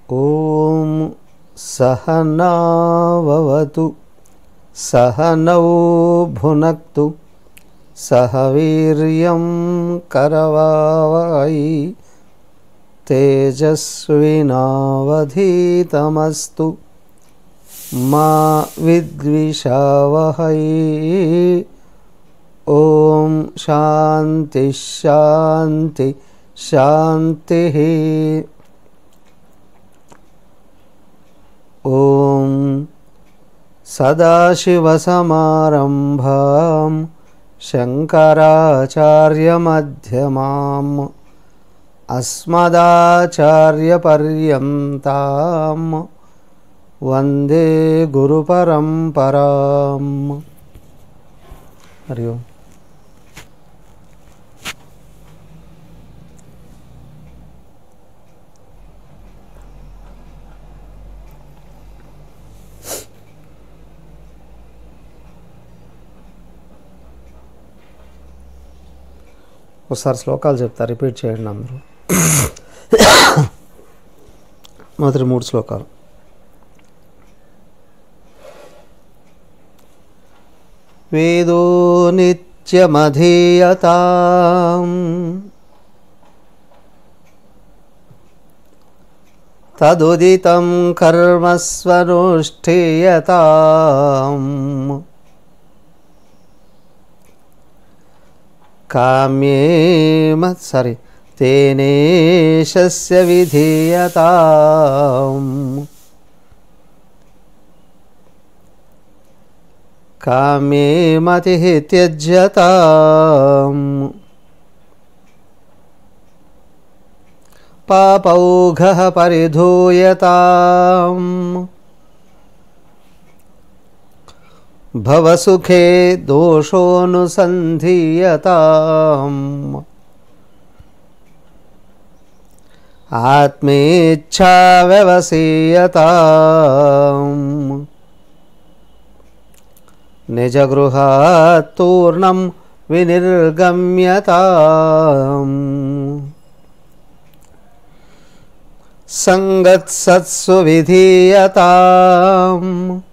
ॐ सहनाववतु सहनौ भुनक्तु सह वीर्यं करवावै तेजस्विनावधीतमस्तु मा विद्विषावहै ॐ शान्ति शान्ति शान्तिः ॐ सदाशिवसमारम्भां शङ्कराचार्यमध्यमाम् अस्मदाचार्यपर्यन्तां वन्दे गुरुपरम्पराम् हरि ओम् ఒకసారి శ్లోకాలు చెప్తా రిపీట్ చేయండి అందరూ మొదటి మూడు శ్లోకాలు వేదో నిత్యమధీయతా తదుదితం కర్మస్వనుష్ఠీయతా కామ్యే సారీ తేనేశస్య విధీయతా కామ్యే మతి త్యజ్యతా పాపౌఘ పరిధూయతా భవసుఖే దోషోనుసంధీయతాम् ఆత్మేచ్ఛా వ్యవసీయతాम् నిజగృహాత్ తూర్ణం వినిర్గమ్యతాम् సంగత్సత్సు విధీయతాम्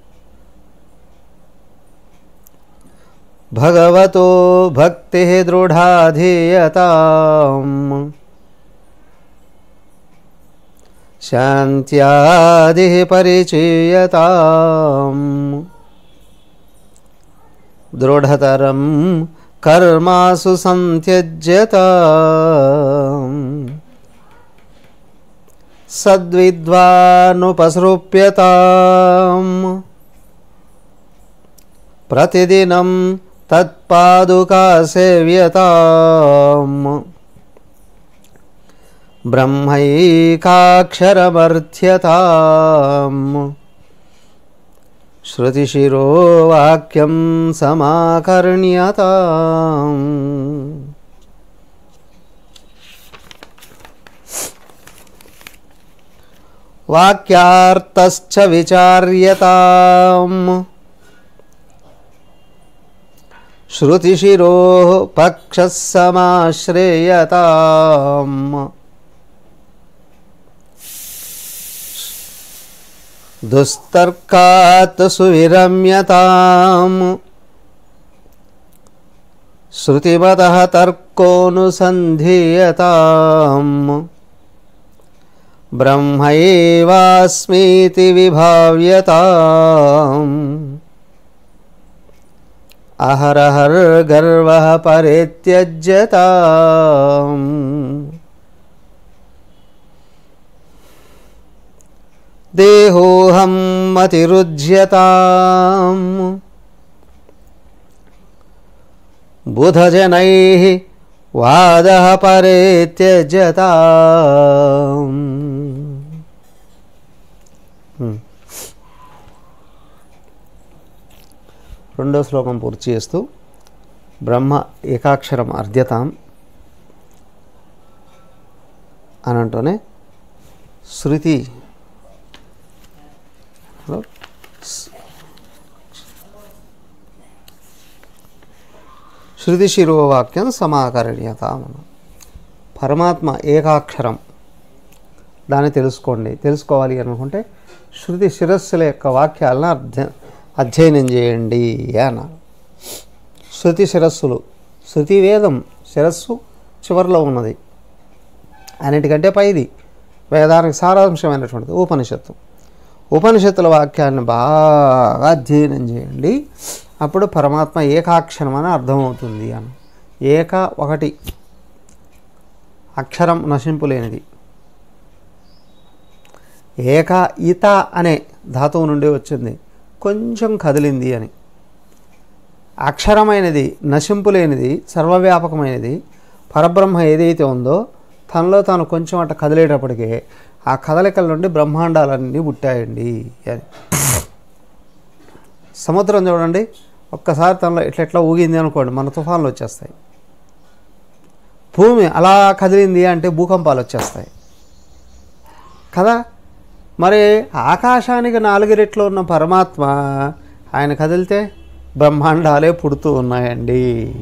భగవతో భక్తి దృఢాధీయతాం శాంత్యాది పరిచీయతాం దృఢతరం కర్మాసు సంత్యజ్యతాం సద్విద్వానుపసృప్యతాం ప్రతిదినం తత్పాదుకా సేవ్యతాం బ్రహ్మైకాక్షరమర్థ్యతాం శృతిశిరో వాక్యం సమాకర్ణ్యతాం వాక్యార్థశ్చ విచార్యతాం श्रुतिशिरो पक्षः समाश्रयताम् दुस्तर्कात् सुविरम्यताम् श्रुतिमतः तर्कोऽनुसन्धीयताम् ब्रह्मैवास्मीति विभाव्यताम् अहरहर्गर्वः परित्यज्यताम् देहोऽहं मतिरुज्यताम् बुधजनैः वादः परित्यज्यताम् రెండో శ్లోకం పూర్తి చేస్తూ బ్రహ్మ ఏకాక్షరం అర్ధ్యతాం అని అంటూనే శృతి శృతి శిరోవాక్యం సమాకరణీయత పరమాత్మ ఏకాక్షరం దాన్ని తెలుసుకోండి తెలుసుకోవాలి అనుకుంటే శృతి శిరస్సుల యొక్క వాక్యాలను అధ్య అధ్యయనం చేయండి అన్నారు శృతి శిరస్సులు శృతి వేదం శిరస్సు చివరిలో ఉన్నది అన్నిటికంటే పైది వేదానికి సారాంశమైనటువంటిది ఉపనిషత్తు ఉపనిషత్తుల వాక్యాన్ని బాగా అధ్యయనం చేయండి అప్పుడు పరమాత్మ ఏకాక్షరం అని అర్థమవుతుంది అని ఏక ఒకటి అక్షరం నశింపు లేనిది ఏక ఈత అనే ధాతువు నుండి వచ్చింది కొంచెం కదిలింది అని అక్షరమైనది నశింపు లేనిది సర్వవ్యాపకమైనది పరబ్రహ్మ ఏదైతే ఉందో తనలో తాను కొంచెం అట్ట కదిలేటప్పటికే ఆ కదలికల నుండి బ్రహ్మాండాలన్నీ పుట్టాయండి అని సముద్రం చూడండి ఒక్కసారి తనలో ఎట్లా ఎట్లా ఊగింది అనుకోండి మన తుఫాన్లు వచ్చేస్తాయి భూమి అలా కదిలింది అంటే భూకంపాలు వచ్చేస్తాయి కదా మరి ఆకాశానికి నాలుగు రెట్లు ఉన్న పరమాత్మ ఆయన కదిలితే బ్రహ్మాండాలే పుడుతూ ఉన్నాయండి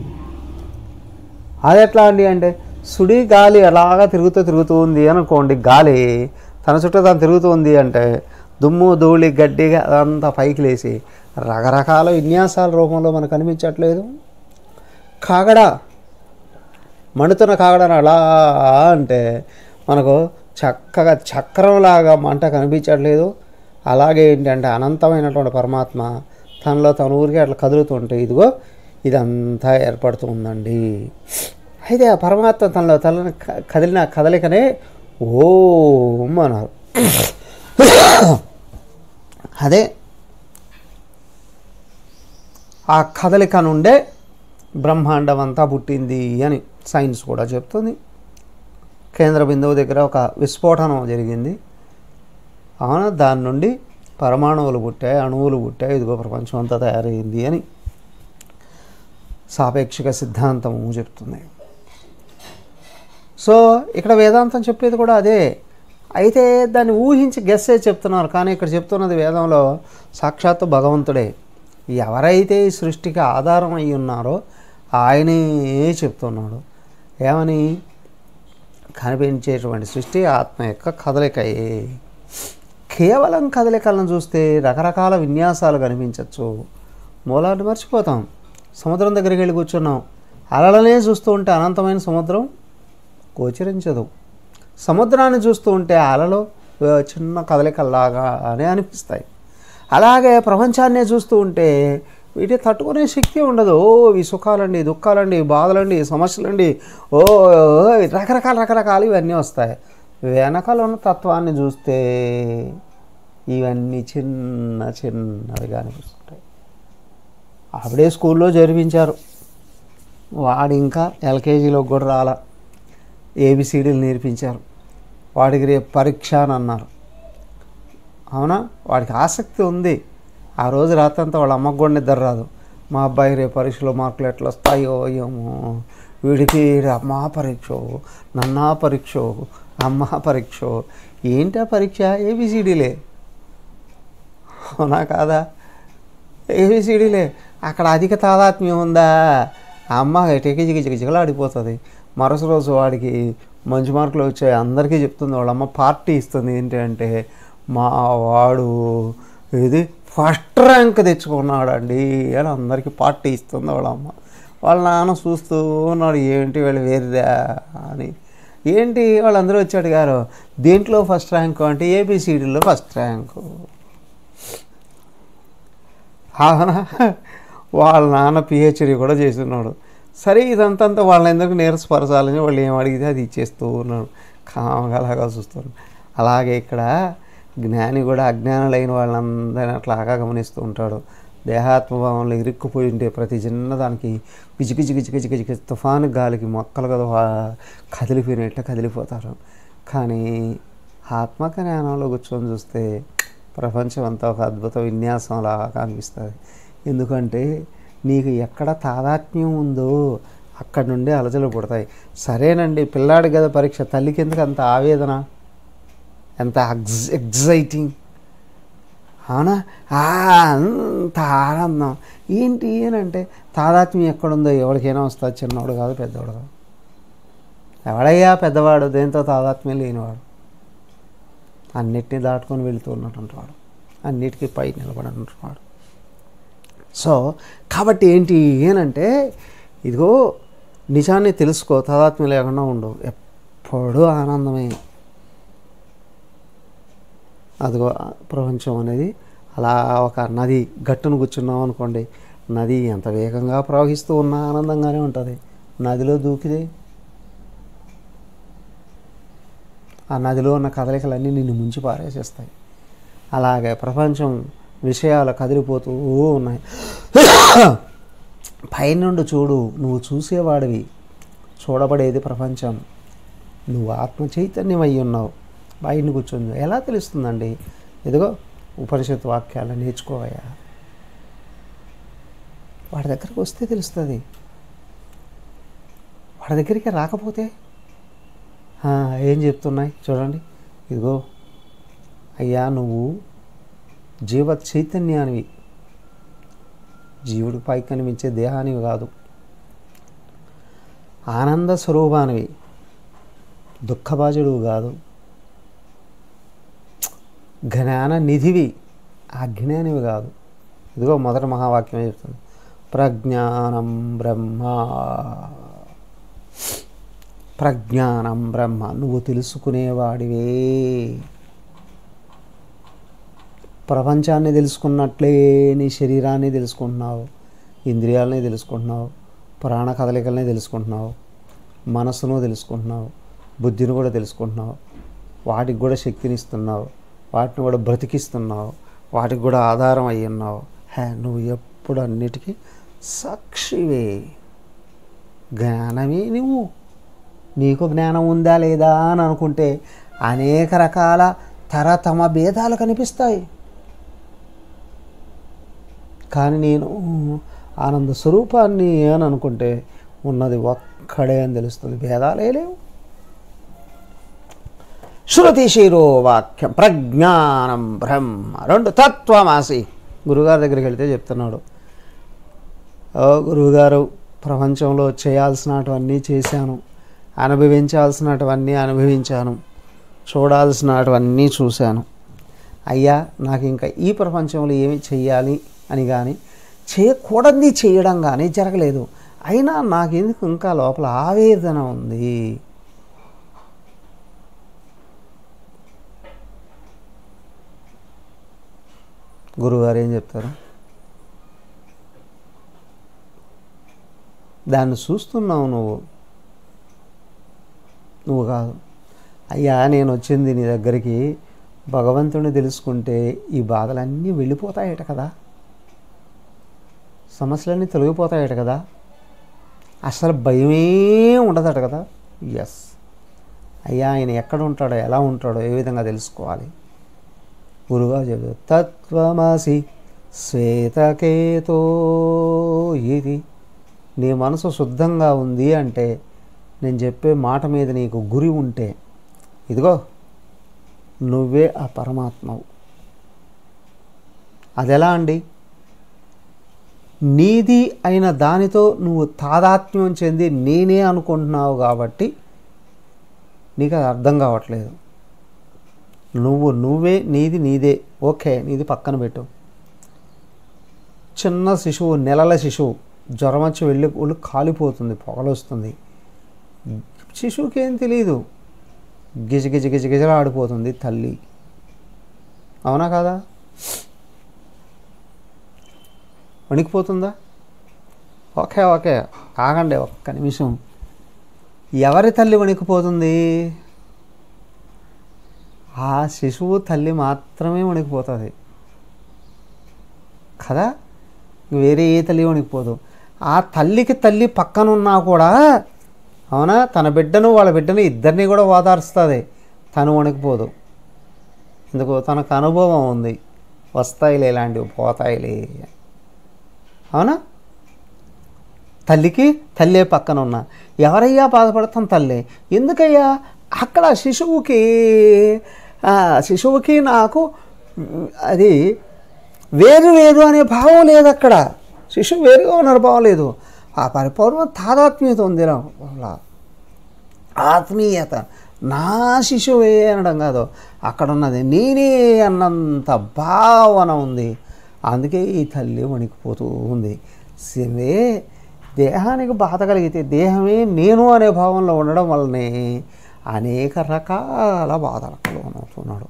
అది ఎట్లా అండి అంటే సుడి గాలి అలాగా తిరుగుతూ తిరుగుతూ ఉంది అనుకోండి గాలి తన చుట్టూ తను తిరుగుతూ ఉంది అంటే దుమ్ము ధూళి గడ్డిగా అదంతా పైకి లేచి రకరకాల విన్యాసాల రూపంలో మనకు కనిపించట్లేదు కాగడ మండుతున్న కాగడను అలా అంటే మనకు చక్కగా చక్రంలాగా మంట కనిపించట్లేదు అలాగే ఏంటంటే అనంతమైనటువంటి పరమాత్మ తనలో తన ఊరికి అట్లా కదులుతుంటే ఇదిగో ఇదంతా ఏర్పడుతూ ఉందండి అయితే ఆ పరమాత్మ తనలో తన కదిలిన కదలికనే ఓం అన్నారు అదే ఆ కదలిక నుండే బ్రహ్మాండం అంతా పుట్టింది అని సైన్స్ కూడా చెప్తుంది కేంద్ర బిందువు దగ్గర ఒక విస్ఫోటనం జరిగింది అవునా దాని నుండి పరమాణువులు పుట్టాయి అణువులు పుట్టాయి ఇదిగో ప్రపంచం అంతా తయారైంది అని సాపేక్షిక సిద్ధాంతము చెప్తుంది సో ఇక్కడ వేదాంతం చెప్పేది కూడా అదే అయితే దాన్ని ఊహించి గెస్సే చెప్తున్నారు కానీ ఇక్కడ చెప్తున్నది వేదంలో సాక్షాత్తు భగవంతుడే ఎవరైతే ఈ సృష్టికి ఆధారం అయి ఉన్నారో ఆయనే చెప్తున్నాడు ఏమని కనిపించేటువంటి సృష్టి ఆత్మ యొక్క కదలికయే కేవలం కదలికలను చూస్తే రకరకాల విన్యాసాలు కనిపించవచ్చు మూలాన్ని మర్చిపోతాం సముద్రం దగ్గరికి వెళ్ళి కూర్చున్నాం అలలనే చూస్తూ ఉంటే అనంతమైన సముద్రం గోచరించదు సముద్రాన్ని చూస్తూ ఉంటే అలలు ఆ, చిన్న కదలికల్లాగా అనే అనిపిస్తాయి అలాగే ప్రపంచాన్నే చూస్తూ ఉంటే వీటి తట్టుకునే శక్తి ఉండదు ఓ ఈ సుఖాలండి దుఃఖాలండి బాధలండి సమస్యలండి ఓ రకరకాల రకరకాలు ఇవన్నీ వస్తాయి వెనకాల ఉన్న తత్వాన్ని చూస్తే ఇవన్నీ చిన్న చిన్నవిగా అనిపిస్తుంటాయి అప్పుడే స్కూల్లో జరిపించారు వాడు ఇంకా ఎల్కేజీలో కూడా రాలా ఏబిసిడీలు నేర్పించారు వాడికి రేపు పరీక్ష అని అన్నారు అవునా వాడికి ఆసక్తి ఉంది ఆ రోజు రాత్రంతా వాళ్ళ అమ్మకు కూడా నిద్ర రాదు మా అబ్బాయి రేపు పరీక్షలో మార్కులు ఎట్లా వస్తాయో ఏమో వీడికి అమ్మా పరీక్ష నన్నా పరీక్ష అమ్మ పరీక్ష ఏంటి ఆ పరీక్ష ఏబిసిడీలే అవునా కాదా ఏబిసిడీలే అక్కడ అధిక తాదాత్మ్యం ఉందా ఆ అమ్మ టికి జిగలాడిపోతుంది మరుసటి రోజు వాడికి మంచి మార్కులు వచ్చాయి అందరికీ చెప్తుంది వాళ్ళ అమ్మ పార్టీ ఇస్తుంది ఏంటి అంటే మా వాడు ఇది ఫస్ట్ ర్యాంక్ తెచ్చుకున్నాడండి అని అందరికీ పార్టీ ఇస్తుంది వాళ్ళ అమ్మ వాళ్ళ నాన్న చూస్తూ ఉన్నాడు ఏంటి వీళ్ళు వేరుదా అని ఏంటి వాళ్ళందరూ వచ్చి అడిగారు దేంట్లో ఫస్ట్ ర్యాంకు అంటే ఏబిసిడీలో ఫస్ట్ ర్యాంకు అవునా వాళ్ళ నాన్న పిహెచ్డి కూడా చేస్తున్నాడు సరే ఇదంతా అంతా వాళ్ళ ఎందుకు నీరసపరచాలని వాళ్ళు ఏం అడిగితే అది ఇచ్చేస్తూ ఉన్నాడు కామగా అలాగా చూస్తాను అలాగే ఇక్కడ జ్ఞాని కూడా అజ్ఞానులైన వాళ్ళందరినీ అట్లాగా గమనిస్తూ ఉంటాడు దేహాత్మభావంలో ఇరుక్కుపోయి ఉంటే ప్రతి చిన్నదానికి గిజి గిజి గిజి గిజి గిజి తుఫాను గాలికి మొక్కలు కదా వా- కదిలిపోయినట్టు కదిలిపోతారు కానీ ఆత్మ జ్ఞానంలో కూర్చొని చూస్తే ప్రపంచం అంతా ఒక అద్భుత విన్యాసంలా కనిపిస్తుంది ఎందుకంటే నీకు ఎక్కడ తాదాత్మ్యం ఉందో అక్కడ నుండి అలజలు పుడతాయి సరేనండి పిల్లాడి కదా పరీక్ష తల్లికి ఎందుకు అంత ఆవేదన ఎంత ఎగ్జ్ ఎగ్జైటింగ్ అవునా ఆ, అంత ఆనందం ఏంటి అని అంటే తాదాత్మ్యం ఎక్కడుందో ఎవరికైనా వస్తుంది చిన్నవాడు కాదు పెద్దవాడు కాదు ఎవడయ్యా పెద్దవాడు దేంతో తాదాత్మ్యం లేనివాడు అన్నిటినీ దాటుకొని వెళుతూ ఉన్నటువంటి వాడు అన్నిటికీ పై నిలబడినటువంటి వాడు సో కాబట్టి ఏంటి ఏనంటే ఇదిగో నిజాన్ని తెలుసుకో తాదాత్మ్యం లేకుండా ఉండు ఎప్పుడూ ఆనందమే అదిగో ఆ ప్రపంచం అనేది అలా ఒక నది గట్టును కూర్చున్నాం అనుకోండి నది ఎంత వేగంగా ప్రవహిస్తూ ఉన్నా ఆనందంగానే ఉంటుంది నదిలో దూకితే ఆ నదిలో ఉన్న కదలికలన్నీ నిన్ను ముంచి పారేసేస్తాయి అలాగే ప్రపంచం విషయాలు కదిలిపోతూ ఉన్నాయి పైనుండి చూడు నువ్వు చూసేవాడివి చూడబడేది ప్రపంచం నువ్వు ఆత్మ చైతన్యం అయి ఉన్నావు బయట కూర్చొని ఎలా తెలుస్తుందండి ఇదిగో ఉపనిషత్ వాక్యాలు నేర్చుకోవయ్యా వాడి దగ్గరకు వస్తే తెలుస్తుంది వాడి దగ్గరికి రాకపోతే "ఆ, ఏం చెప్తున్నాయి చూడండి ఇదిగో అయ్యా నువ్వు జీవ చైతన్యానివి జీవుడి పై కనిపించే దేహానివి కాదు ఆనంద స్వరూపానివి దుఃఖబాజుడు కాదు జ్ఞాన నిధివి అజ్ఞానివి కాదు ఇదిగో మొదటి మహావాక్యమే చెప్తుంది ప్రజ్ఞానం బ్రహ్మ ప్రజ్ఞానం బ్రహ్మ నువ్వు తెలుసుకునేవాడివే ప్రపంచాన్ని తెలుసుకున్నట్లే నీ శరీరాన్ని తెలుసుకుంటున్నావు ఇంద్రియాలని తెలుసుకుంటున్నావు ప్రాణ కదలికల్ని తెలుసుకుంటున్నావు మనసును తెలుసుకుంటున్నావు బుద్ధిని కూడా తెలుసుకుంటున్నావు వాటికి కూడా శక్తిని ఇస్తున్నావు వాటిని కూడా బ్రతికిస్తున్నావు వాటికి కూడా ఆధారం అయి ఉన్నావు హే నువ్వు ఎప్పుడు అన్నిటికీ సాక్షివే జ్ఞానమే నువ్వు నీకు జ్ఞానం ఉందా లేదా అని అనుకుంటే అనేక రకాల తరతమ భేదాలు కనిపిస్తాయి కానీ నేను ఆనంద స్వరూపాన్ని అని అనుకుంటే ఉన్నది ఒక్కడే అని తెలుస్తుంది భేదాలే లేవు శృతి శిరో వాక్యం ప్రజ్ఞానం బ్రహ్మ రెండు తత్వమాసి గురుగారి దగ్గరికి వెళ్తే చెప్తున్నాడు ఓ గురువుగారు ప్రపంచంలో చేయాల్సినటువన్నీ చేశాను అనుభవించాల్సినటువన్నీ అనుభవించాను చూడాల్సినటువన్నీ చూశాను అయ్యా నాకు ఇంకా ఈ ప్రపంచంలో ఏమి చెయ్యాలి అని కానీ చేయకూడదు చేయడం కానీ జరగలేదు అయినా నాకెందుకు ఇంకా లోపల ఆవేదన ఉంది గురుగారు ఏం చెప్తారు దాన్ని చూస్తున్నావు నువ్వు నువ్వు కాదు అయ్యా నేను వచ్చింది నీ దగ్గరికి భగవంతుని తెలుసుకుంటే ఈ బాధలన్నీ వెళ్ళిపోతాయట కదా సమస్యలన్నీ తొలగిపోతాయట కదా అసలు భయమే ఉండదట కదా ఎస్ అయ్యా ఆయన ఎక్కడ ఉంటాడో ఎలా ఉంటాడో ఏ విధంగా తెలుసుకోవాలి గురుగా చెబుతారు తత్వమసి శ్వేతకేతో ఇది నీ మనసు శుద్ధంగా ఉంది అంటే నేను చెప్పే మాట మీద నీకు గురి ఉంటే ఇదిగో నువ్వే ఆ పరమాత్మవు అది ఎలా అండి నీది అయిన దానితో నువ్వు తాదాత్మ్యం చెంది నేనే అనుకుంటున్నావు కాబట్టి నీకు అది అర్థం కావట్లేదు నువ్వు నువ్వే నీది నీదే ఓకే నీది పక్కన పెట్టు చిన్న శిశువు నెలల శిశువు జ్వరం వచ్చి వెళ్ళి ఒళ్ళు కాలిపోతుంది పొగలొస్తుంది శిశువుకి ఏం తెలియదు గిజ గిజ గిజ గిజలా ఆడిపోతుంది తల్లి అవునా కాదా వణికిపోతుందా ఓకే ఓకే ఆగండి ఒక్క నిమిషం ఎవరి తల్లి వణికిపోతుంది ఆ శిశువు తల్లి మాత్రమే వణికిపోతుంది కదా వేరే ఏ తల్లి వణికిపోదు ఆ తల్లికి తల్లి పక్కన ఉన్నా కూడా అవునా తన బిడ్డను వాళ్ళ బిడ్డను ఇద్దరిని కూడా ఓదార్స్తుంది తను వణికిపోదు ఎందుకు తనకు అనుభవం ఉంది వస్తాయిలే ఇలాంటివి పోతాయిలే అవునా తల్లికి తల్లే పక్కన ఉన్నా ఎవరయ్యా బాధపడతాం తల్లి ఎందుకయ్యా అక్కడ శిశువుకి ఆ, శిశువుకి నాకు మ్, అది వేరు వేరు అనే భావం లేదు అక్కడ శిశువు వేరుగా ఉన్నారు భావం లేదు ఆ పరిపూర్ణ తాదాత్మ్యత ఉంది నా వాళ్ళ ఆత్మీయత నా శిశువే అనడం కాదు అక్కడ ఉన్నది నేనే అన్నంత భావన ఉంది అందుకే ఈ తల్లి వణికిపోతూ ఉంది శివే దేహానికి బాధ కలిగితే దేహమే నేను అనే భావంలో ఉండడం వల్లనే అనేక రకాల బాధలకు లోనవుతున్నాడు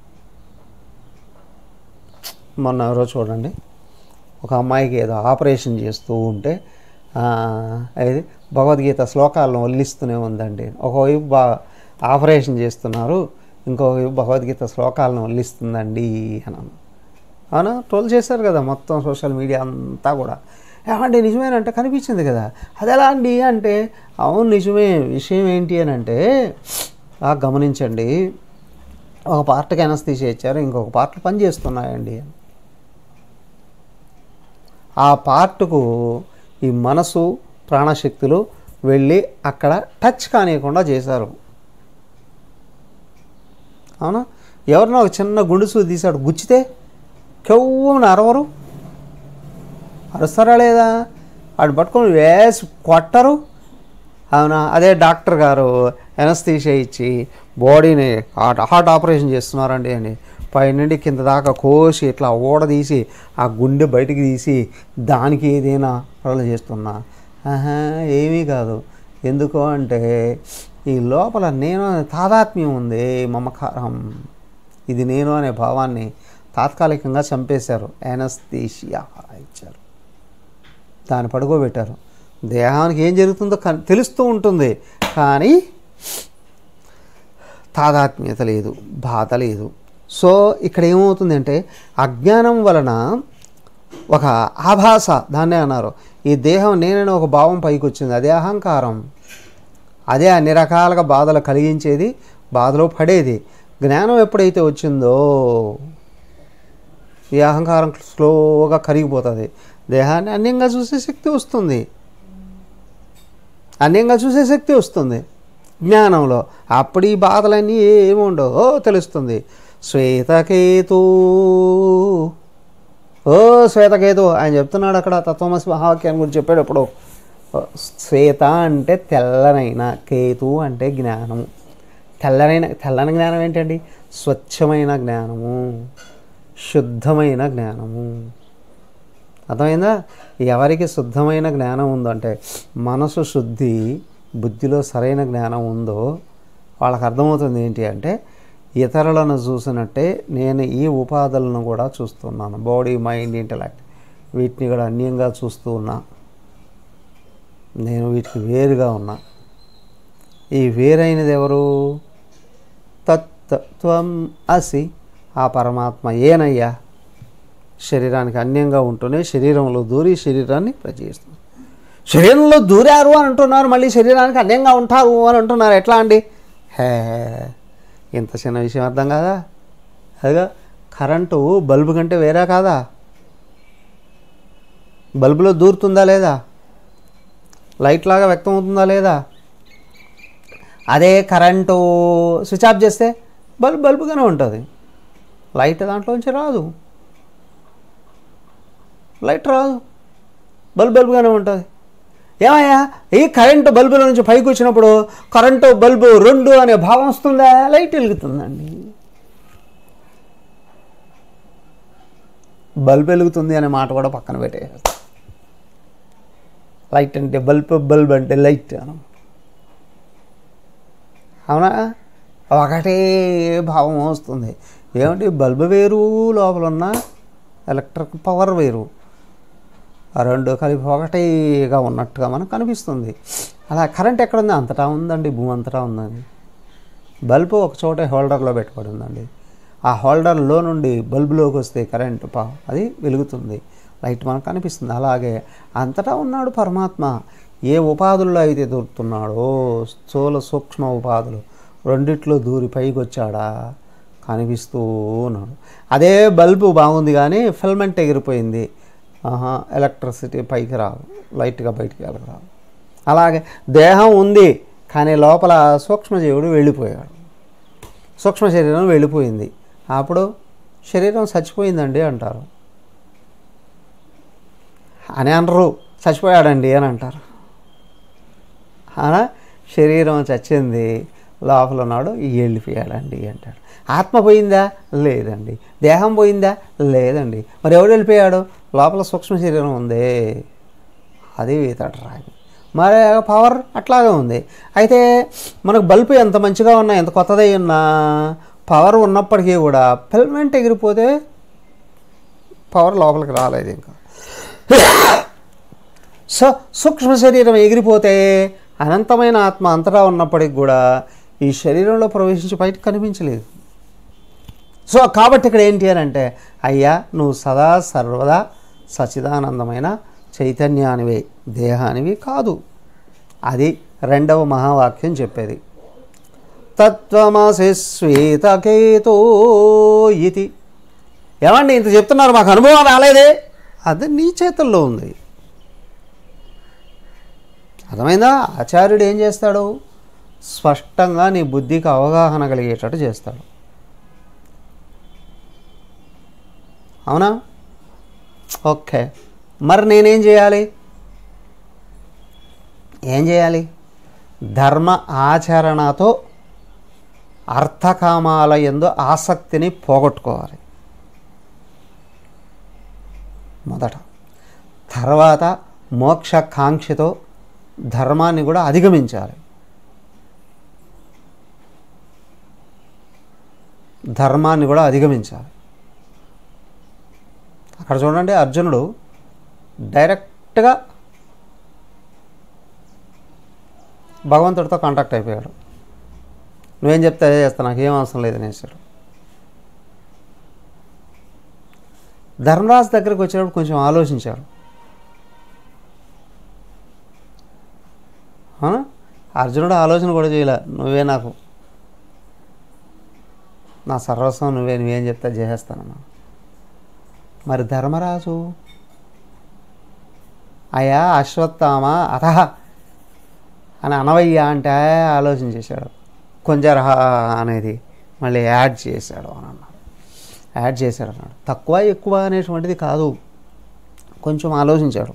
మొన్న ఎవరో చూడండి ఒక అమ్మాయికి ఏదో ఆపరేషన్ చేస్తూ ఉంటే ఆ, అది భగవద్గీత శ్లోకాలను వల్లిస్తూనే ఉందండి ఒకవైపు బా ఆపరేషన్ చేస్తున్నారు ఇంకోవైపు భగవద్గీత శ్లోకాలను వల్లిస్తుందండి అని అన్నాను. అవునా ట్రోల్ చేశారు కదా మొత్తం సోషల్ మీడియా అంతా కూడా ఏమండి నిజమేనంటే కనిపించింది కదా అది ఎలా అండి అంటే అవును నిజమే విషయం ఏంటి అని అంటే "ఆ, గమనించండి ఒక పార్ట్కి ఎనస్తీసి ఇచ్చారు ఇంకొక పార్ట్లు పనిచేస్తున్నాయండి అని ఆ పార్ట్కు ఈ మనసు ప్రాణశక్తులు వెళ్ళి అక్కడ టచ్ కానియకుండా చేశారు అవునా ఎవరినో ఒక చిన్న గుండుసు తీసాడు గుచ్చితే కెవ్వున అరవరు అరుస్తారా లేదా వాడు పట్టుకొని వేసి కొట్టరు అవునా అదే డాక్టర్ గారు ఎనస్థీషియా ఇచ్చి బాడీని హార్ట్ హార్ట్ ఆపరేషన్ చేస్తున్నారండి అని పైనుండి కింద దాకా కోసి ఇట్లా ఊడదీసి ఆ గుండె బయటికి తీసి దానికి ఏదైనా ప్రజలు చేస్తున్నా ఆహా ఏమీ కాదు ఎందుకు అంటే ఈ లోపల నేను అనే తాదాత్మ్యం ఉంది మమకారం ఇది నేను అనే భావాన్ని తాత్కాలికంగా చంపేశారు ఎనస్థీషియా ఇచ్చారు దాన్ని పడుకోబెట్టారు దేహానికి ఏం జరుగుతుందో కన్- తెలుస్తూ ఉంటుంది కానీ తాదాత్మ్యత లేదు బాధ లేదు సో ఇక్కడ ఏమవుతుందంటే అజ్ఞానం వలన ఒక ఆభాస దాన్నే అన్నారు ఈ దేహం నేననే ఒక భావం పైకి వచ్చింది అదే అహంకారం అదే అన్ని రకాలుగా బాధలు కలిగించేది బాధలో పడేది జ్ఞానం ఎప్పుడైతే వచ్చిందో ఈ అహంకారం స్లోగా కరిగిపోతుంది దేహాన్ని అన్యంగా చూసే శక్తి వస్తుంది అన్యంగా చూసే శక్తి వస్తుంది జ్ఞానంలో అప్పుడు ఈ బాధలన్నీ ఏముండవు ఓ తెలుస్తుంది శ్వేతకేతు ఓ శ్వేతకేతు ఆయన చెప్తున్నాడు అక్కడ తత్వమసి మహావాక్యాన్ని గురించి చెప్పేటప్పుడు ఓ, శ్వేత అంటే తెల్లనైన కేతు అంటే జ్ఞానము తెల్లనైన తెల్లని జ్ఞానం ఏంటండి స్వచ్ఛమైన జ్ఞానము శుద్ధమైన జ్ఞానము అర్థమైందా ఎవరికి శుద్ధమైన జ్ఞానం ఉందంటే మనసు శుద్ధి బుద్ధిలో సరైన జ్ఞానం ఉందో వాళ్ళకి అర్థమవుతుంది ఏంటి అంటే ఇతరులను చూసినట్టే నేను ఈ ఉపాధులను కూడా చూస్తున్నాను బాడీ మైండ్ ఇంటలెక్ట్ వీటిని కూడా అన్యంగా చూస్తూ ఉన్నా నేను వీటికి వేరుగా ఉన్నా ఈ వేరైనది ఎవరు తత్వం అసి ఆ పరమాత్మ ఏనయ్యా శరీరానికి అన్యంగా ఉంటూనే శరీరంలో దూరి శరీరాన్ని ప్రజయిస్తుంది శరీరంలో దూరారు అని అంటున్నారు మళ్ళీ శరీరానికి అన్యంగా ఉంటారు అని అంటున్నారు ఎట్లా అండి హే ఇంత చిన్న విషయం అర్థం కాదా అదిగా కరెంటు బల్బు కంటే వేరే కాదా బల్బులో దూరుతుందా లేదా లైట్ లాగా వ్యక్తం అవుతుందా లేదా అదే కరెంటు స్విచ్ ఆఫ్ చేస్తే బల్బ్ బల్బుగానే ఉంటుంది లైట్ దాంట్లోంచి రాదు లైట్ రాదు బల్బ్ బల్బుగానే ఉంటుంది ఏమయ్యా ఈ కరెంటు బల్బుల నుంచి పైకి వచ్చినప్పుడు కరెంటు బల్బు రెండు అనే భావం వస్తుందా లైట్ వెలుగుతుందండి బల్బ్ వెలుగుతుంది అనే మాట కూడా పక్కన పెట్టేయాలి లైట్ అంటే బల్బ్ బల్బ్ అంటే లైట్ అనం అవునా ఒకటే భావం వస్తుంది ఏమిటి బల్బ్ వేరు లోపల ఉన్న ఎలక్ట్రిక్ పవర్ వేరు ఆ రెండు కలిపి ఒకటేగా ఉన్నట్టుగా మనకు కనిపిస్తుంది అలా కరెంట్ ఎక్కడ ఉంది అంతటా ఉందండి భూమి అంతటా ఉందండి బల్బు ఒక చోట హోల్డర్లో పెట్టుబడి ఉందండి ఆ హోల్డర్లో నుండి బల్బులోకి వస్తే కరెంటు పా అది వెలుగుతుంది లైట్ మనకు కనిపిస్తుంది అలాగే అంతటా ఉన్నాడు పరమాత్మ ఏ ఉపాధుల్లో అయితే దొరుకుతున్నాడో స్థూల సూక్ష్మ ఉపాధులు రెండిట్లో దూరి పైకి వచ్చాడా కనిపిస్తూ ఉన్నాడు అదే బల్బు బాగుంది కానీ ఫిల్మెంట్ ఎగిరిపోయింది ఆహా ఎలక్ట్రిసిటీ పైకి రాదు లైట్గా బయటికి వెళ్ళరాదు అలాగే దేహం ఉంది కానీ లోపల సూక్ష్మజీవుడు వెళ్ళిపోయాడు సూక్ష్మ శరీరం వెళ్ళిపోయింది అప్పుడు శరీరం చచ్చిపోయిందండి అంటారు అని అనరు చచ్చిపోయాడండి అని అంటారు అలా శరీరం చచ్చింది లోపల ఉన్నాడు వెళ్ళిపోయాడండి అంటాడు ఆత్మ పోయిందా లేదండి దేహం పోయిందా లేదండి మరి ఎవడు వెళ్ళిపోయాడు లోపల సూక్ష్మ శరీరం ఉంది అది ఇతడు రాగి మరి పవర్ అట్లాగే ఉంది అయితే మనకు బల్బు ఎంత మంచిగా ఉన్నా ఎంత కొత్తదై ఉన్నా పవర్ ఉన్నప్పటికీ కూడా ఫిల్మెంట్ ఎగిరిపోతే పవర్ లోపలికి రాలేదు ఇంకా సో సూక్ష్మ శరీరం ఎగిరిపోతే అనంతమైన ఆత్మ అంతటా ఉన్నప్పటికి కూడా ఈ శరీరంలో ప్రవేశించి బయటకు కనిపించలేదు సో కాబట్టి ఇక్కడ ఏంటి అని అంటే అయ్యా నువ్వు సదా సర్వదా సచిదానందమైన చైతన్యానివే దేహానివి కాదు అది రెండవ మహావాక్యం చెప్పేది తత్వమసి శ్వేతకేతో ఇది ఏమండి ఇంత చెప్తున్నారు మాకు అనుభవం రాలేదే అది నీ చేతుల్లో ఉంది అర్థమైందా ఆచార్యుడు ఏం చేస్తాడు స్పష్టంగా నీ బుద్ధికి అవగాహన కలిగేటట్టు చేస్తాడు అవునా ఓకే మరి నేనేం చేయాలి ఏం చేయాలి ధర్మ ఆచరణతో అర్థకామాల ఎందు ఆసక్తిని పోగొట్టుకోవాలి మొదట తర్వాత మోక్షకాంక్షతో ధర్మాన్ని కూడా అధిగమించాలి ధర్మాన్ని కూడా అధిగమించాలి అక్కడ చూడండి అర్జునుడు డైరెక్ట్గా భగవంతుడితో కాంటాక్ట్ అయిపోయాడు నువ్వేం చెప్తే అదే చేస్తా నాకు ఏం అవసరం లేదు అనేసాడు ధర్మరాజు దగ్గరికి వచ్చినప్పుడు కొంచెం ఆలోచించాడు అవునా అర్జునుడు ఆలోచన కూడా చేయలే నువ్వే నాకు నా సర్వస్వం నువ్వే నువ్వేం చెప్తే చేసేస్తానన్నా మరి ధర్మరాజు అయా అశ్వత్థామ అథ అని అనవయ్యా అంటే ఆలోచన చేశాడు కొంజరహ అనేది మళ్ళీ యాడ్ చేశాడు అని అన్నాడు యాడ్ చేశాడు అన్నాడు తక్కువ ఎక్కువ అనేటువంటిది కాదు కొంచెం ఆలోచించాడు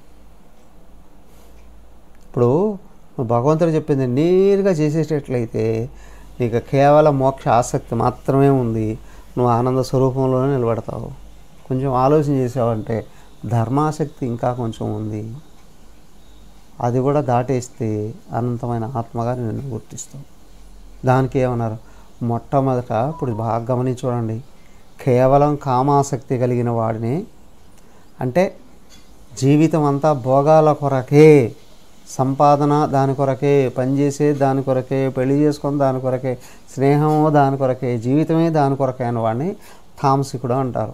ఇప్పుడు నువ్వు భగవంతుడు చెప్పింది నేరుగా చేసేటట్లయితే నీకు కేవలం మోక్ష ఆసక్తి మాత్రమే ఉంది నువ్వు ఆనంద స్వరూపంలోనే నిలబడతావు కొంచెం ఆలోచన చేసావంటే ధర్మాసక్తి ఇంకా కొంచెం ఉంది అది కూడా దాటేస్తే అనంతమైన ఆత్మగా నిన్ను గుర్తిస్తావు దానికి ఏమన్నారు మొట్టమొదట ఇప్పుడు బాగా గమనించి చూడండి కేవలం కామాసక్తి కలిగిన వాడిని అంటే జీవితం అంతా భోగాల కొరకే సంపాదన దాని కొరకే పనిచేసే దాని కొరకే పెళ్లి చేసుకొని దాని కొరకే స్నేహము దాని కొరకే జీవితమే దాని కొరకే అని వాడిని తామసికుడు అంటారు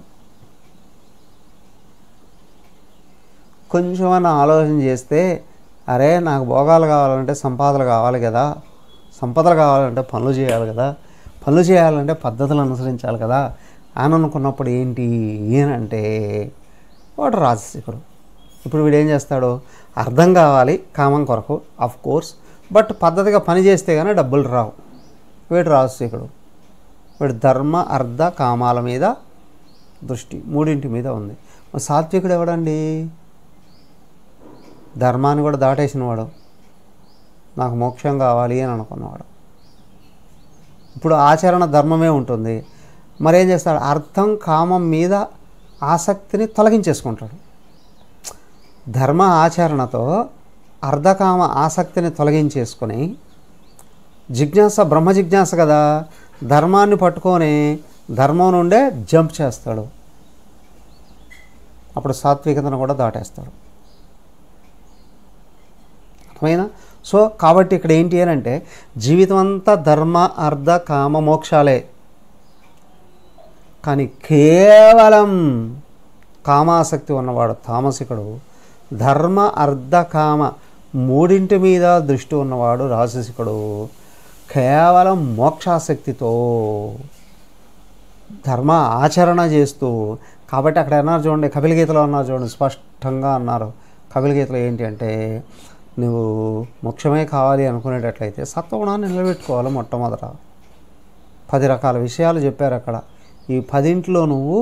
కొంచెమన్నా ఆలోచన చేస్తే అరే నాకు భోగాలు కావాలంటే సంపాదన కావాలి కదా సంపదలు కావాలంటే పనులు చేయాలి కదా పనులు చేయాలంటే పద్ధతులు అనుసరించాలి కదా అని అనుకున్నప్పుడు ఏంటి ఏనంటే వాడు రాజశేఖరు ఇప్పుడు వీడు ఏం చేస్తాడు అర్థం కావాలి కామం కొరకు ఆఫ్ కోర్స్ బట్ పద్ధతిగా పని చేస్తే కానీ డబ్బులు రావు వీడు రాజశేఖరుడు వీడు ధర్మ అర్ధ కామాల మీద దృష్టి మూడింటి మీద ఉంది మరి సాత్వికుడు ఎవడండి ధర్మాన్ని కూడా దాటేసినవాడు నాకు మోక్షం కావాలి అని అనుకున్నవాడు ఇప్పుడు ఆచరణ ధర్మమే ఉంటుంది మరేం చేస్తాడు అర్థం కామం మీద ఆసక్తిని తొలగించేసుకుంటాడు ధర్మ ఆచరణతో అర్ధకామ ఆసక్తిని తొలగించేసుకొని జిజ్ఞాస బ్రహ్మ జిజ్ఞాస కదా ధర్మాన్ని పట్టుకొని ధర్మం నుండే జంప్ చేస్తాడు అప్పుడు సాత్వికతను కూడా దాటేస్తాడు అర్థమైనా సో కాబట్టి ఇక్కడ ఏంటి అని అంటే జీవితం అంతా ధర్మ అర్ధ కామ మోక్షాలే కానీ కేవలం కామాసక్తి ఉన్నవాడు తామసికుడు ధర్మ అర్ధ కామ మూడింటి మీద దృష్టి ఉన్నవాడు రాజసికుడు కేవలం మోక్షాసక్తితో ధర్మ ఆచరణ చేస్తూ కాబట్టి అక్కడ అన్నారు చూడండి కపిల గీతలో అన్నారు చూడండి స్పష్టంగా అన్నారు కపిల గీతలో ఏంటి అంటే నువ్వు మోక్షమే కావాలి అనుకునేటట్లయితే సత్వగుణాన్ని నిలబెట్టుకోవాలి మొట్టమొదట పది రకాల విషయాలు చెప్పారు అక్కడ ఈ పదింట్లో నువ్వు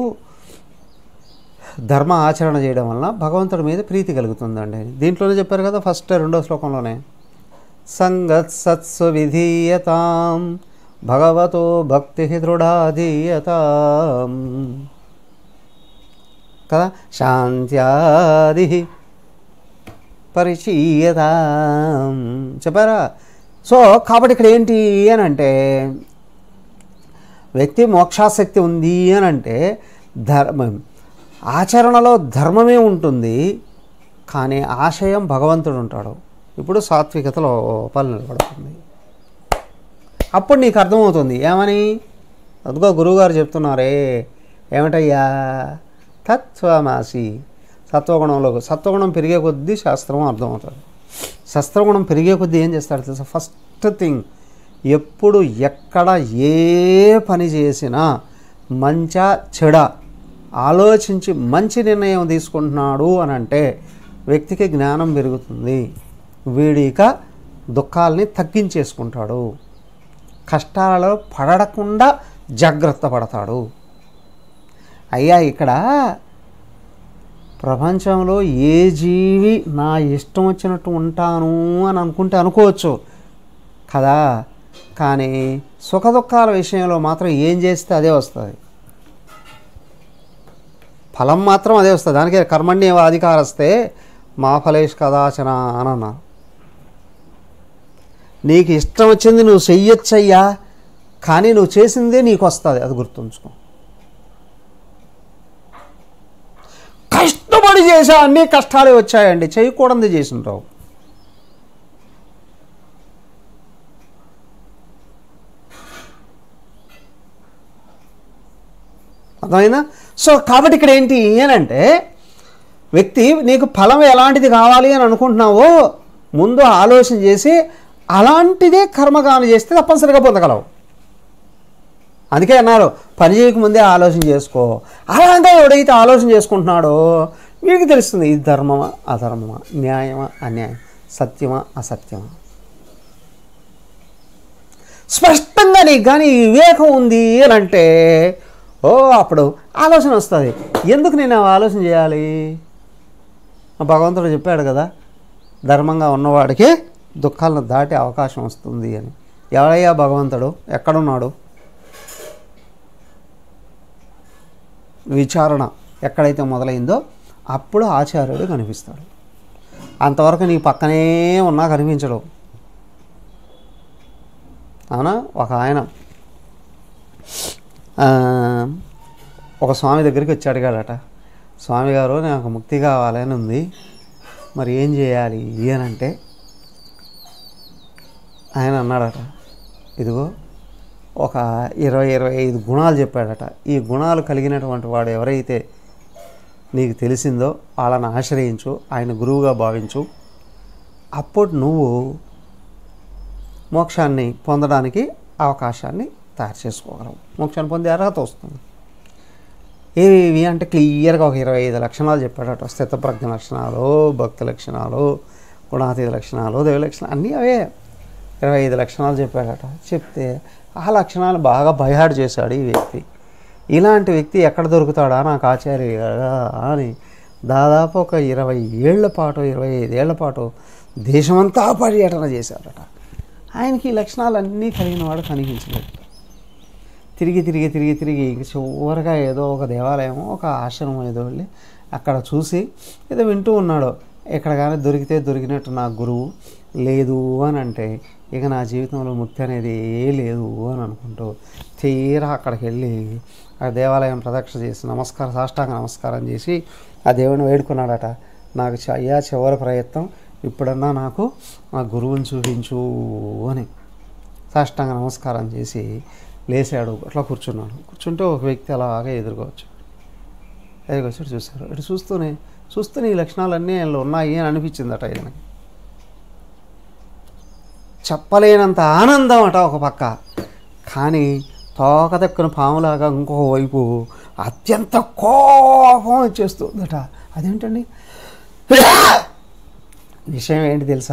ధర్మ ఆచరణ చేయడం వలన భగవంతుడి మీద ప్రీతి కలుగుతుందండి దీంట్లోనే చెప్పారు కదా ఫస్ట్ రెండో శ్లోకంలోనే సంగత్సత్సు విధీయతాం భగవతో భక్తి దృఢాధీయతాం కదా శాంత్యాది పరిచీయతాం చెప్పారా సో కాబట్టి ఇక్కడ ఏంటి అని అంటే వ్యక్తి మోక్షాసక్తి ఉంది అని అంటే ధర్మం ఆచరణలో ధర్మమే ఉంటుంది కానీ ఆశయం భగవంతుడు ఉంటాడు ఇప్పుడు సాత్వికతలో పలు నిలబడుతుంది అప్పుడు నీకు అర్థమవుతుంది ఏమని అదిగో గురువుగారు చెప్తున్నారే ఏమిటయ్యా తత్వమాసి సత్వగుణంలో సత్వగుణం పెరిగే కొద్దీ శాస్త్రం అర్థమవుతుంది శస్త్రగుణం పెరిగే కొద్దీ ఏం చేస్తాడు తెలుసా ఫస్ట్ థింగ్ ఎప్పుడు ఎక్కడ ఏ పని చేసినా మంచా చెడ ఆలోచించి మంచి నిర్ణయం తీసుకుంటున్నాడు అని అంటే వ్యక్తికి జ్ఞానం పెరుగుతుంది వీడిక దుఃఖాలని తగ్గించేసుకుంటాడు కష్టాలలో పడకుండా జాగ్రత్త పడతాడు అయ్యా ఇక్కడ ప్రపంచంలో ఏ జీవి నా ఇష్టం వచ్చినట్టు ఉంటాను అని అనుకుంటే అనుకోవచ్చు కదా కానీ సుఖ దుఃఖాల విషయంలో మాత్రం ఏం చేస్తే అదే వస్తుంది ఫలం మాత్రం అదే వస్తుంది దానికే కర్మణ్యవ అధికారస్తే మా ఫలేష్ కదాచన అని అన్నారు నీకు ఇష్టం వచ్చింది నువ్వు చెయ్యొచ్చయ్యా కానీ నువ్వు చేసిందే నీకు వస్తుంది అది గుర్తుంచుకో కష్టపడి చేసా అన్ని కష్టాలే వచ్చాయండి చేయకూడదు చేసింటావు అర్థమైందా సో కాబట్టి ఇక్కడ ఏంటి అని అంటే వ్యక్తి నీకు ఫలం ఎలాంటిది కావాలి అని అనుకుంటున్నావో ముందు ఆలోచన చేసి అలాంటిదే కర్మగానం చేస్తే తప్పనిసరిగా పొందగలవు అందుకే అన్నారు పని చేయకముందే ఆలోచన చేసుకో అలాగే ఎవడైతే ఆలోచన చేసుకుంటున్నాడో వీడికి తెలుస్తుంది ఇది ధర్మమా అధర్మమా న్యాయమా అన్యాయం సత్యమా అసత్యమా స్పష్టంగా నీకు కానీ ఈ వివేకం ఉంది అని అంటే ఓ అప్పుడు ఆలోచన వస్తుంది ఎందుకు నేను ఆ ఆలోచన చేయాలి ఆ భగవంతుడు చెప్పాడు కదా ధర్మంగా ఉన్నవాడికి దుఃఖాలను దాటే అవకాశం వస్తుంది అని ఎవడయ్యా భగవంతుడు ఎక్కడున్నాడు విచారణ ఎక్కడైతే మొదలైందో అప్పుడు ఆచార్యుడు కనిపిస్తాడు అంతవరకు నీ పక్కనే ఉన్నా కనిపించడు అవునా ఒక ఆయన ఆ, ఒక స్వామి దగ్గరికి వచ్చి అడిగాడట స్వామి గారు నాకు ముక్తి కావాలని ఉంది మరి ఏం చేయాలి అని అంటే ఆయన అన్నాడట ఇదిగో ఒక ఇరవై ఇరవై ఐదు గుణాలు చెప్పాడట ఈ గుణాలు కలిగినటువంటి వాడు ఎవరైతే నీకు తెలిసిందో వాళ్ళని ఆశ్రయించు ఆయన గురువుగా భావించు అప్పుడు నువ్వు మోక్షాన్ని పొందడానికి అవకాశాన్ని తయారు చేసుకోగలవు మోక్షాన్ని పొందే అర్హత వస్తుంది ఏవి అంటే క్లియర్గా ఒక ఇరవై ఐదు లక్షణాలు చెప్పాడట స్థితప్రజ్ఞ లక్షణాలు భక్తి లక్షణాలు గుణాతీత లక్షణాలు దైవ లక్షణాలు అన్నీ అవే ఇరవై ఐదు లక్షణాలు చెప్పాడట చెప్తే ఆ లక్షణాలు బాగా బయహాడు చేశాడు ఈ వ్యక్తి ఇలాంటి వ్యక్తి ఎక్కడ దొరుకుతాడా నాకు ఆచార్య అని దాదాపు ఒక ఇరవై ఏళ్ల పాటు ఇరవై ఐదేళ్ల పాటు దేశమంతా పర్యటన చేశాడట ఆయనకి ఈ లక్షణాలన్నీ కలిగిన వాడు కనిపించలేదు తిరిగి తిరిగి తిరిగి తిరిగి ఇంక చివరిగా ఏదో ఒక దేవాలయం ఒక ఆశ్రమం ఏదో వెళ్ళి అక్కడ చూసి ఏదో వింటూ ఉన్నాడు ఎక్కడ కానీ దొరికితే దొరికినట్టు నా గురువు లేదు అని అంటే ఇక నా జీవితంలో ముక్తి అనేది ఏ లేదు అని అనుకుంటూ తీరా అక్కడికి వెళ్ళి ఆ దేవాలయం ప్రదక్షిణ చేసి నమస్కారం సాష్టాంగ నమస్కారం చేసి ఆ దేవుని వేడుకున్నాడట నాకు చ- అయ్యా చివరి ప్రయత్నం ఇప్పుడన్నా నాకు ఆ గురువుని చూపించు అని సాష్టాంగ నమస్కారం చేసి లేచాడు అట్లా కూర్చున్నాడు కూర్చుంటే ఒక వ్యక్తి అలాగే ఎదురుకోవచ్చు ఎదురుకొచ్చాడు చూశారు ఇటు చూస్తూనే చూస్తూనే ఈ లక్షణాలన్నీ ఆయనలో ఉన్నాయి అని అనిపించిందట ఆయనకి చెప్పలేనంత ఆనందం అట ఒక పక్క కానీ తోక దక్కున పాములాగా ఇంకొక వైపు అత్యంత కోపం వచ్చేస్తుందట అదేంటండి విషయం ఏంటి తెలుసా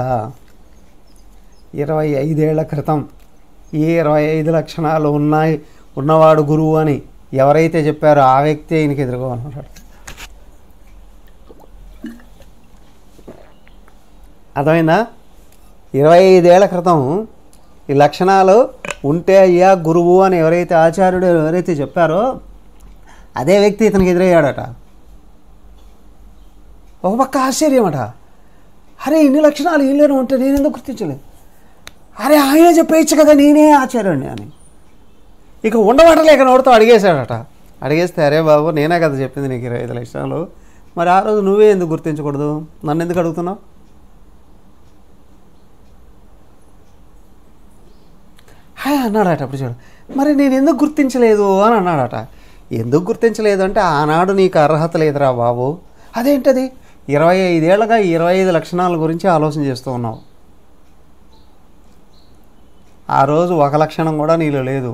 ఇరవై ఐదేళ్ల క్రితం ఈ ఇరవై ఐదు లక్షణాలు ఉన్నాయి ఉన్నవాడు గురువు అని ఎవరైతే చెప్పారో ఆ వ్యక్తి ఈయనకి ఎదురుగా ఉన్నాడు అర్థమైందా ఇరవై ఐదేళ్ల క్రితం ఈ లక్షణాలు ఉంటే అయ్యా గురువు అని ఎవరైతే ఆచార్యుడు ఎవరైతే చెప్పారో అదే వ్యక్తి ఇతనికి ఎదురయ్యాడట ఒక పక్క ఆశ్చర్యమట అరే ఇన్ని లక్షణాలు ఈయనలో ఉంటే నేను ఎందుకు గుర్తించలేదు అరే ఆయన చెప్పేయచ్చు కదా నేనే ఆచార్యుడిని అని ఇక ఉండబట్టలేక నోడుతో అడిగేశాడట అడిగేస్తే అరే బాబు నేనే కదా చెప్పింది నీకు ఇరవై ఐదు లక్షణాలు మరి ఆ రోజు నువ్వే ఎందుకు గుర్తించకూడదు నన్ను ఎందుకు అడుగుతున్నావు హాయ్ అన్నాడట అప్పుడు చూడు మరి నేను ఎందుకు గుర్తించలేదు అని అన్నాడట ఎందుకు గుర్తించలేదు అంటే ఆనాడు నీకు అర్హత లేదురా బాబు అదేంటది ఇరవై ఐదేళ్లుగా ఇరవై ఐదు లక్షణాల గురించి ఆలోచన చేస్తూ ఉన్నావు ఆ రోజు ఒక లక్షణం కూడా నీలో లేదు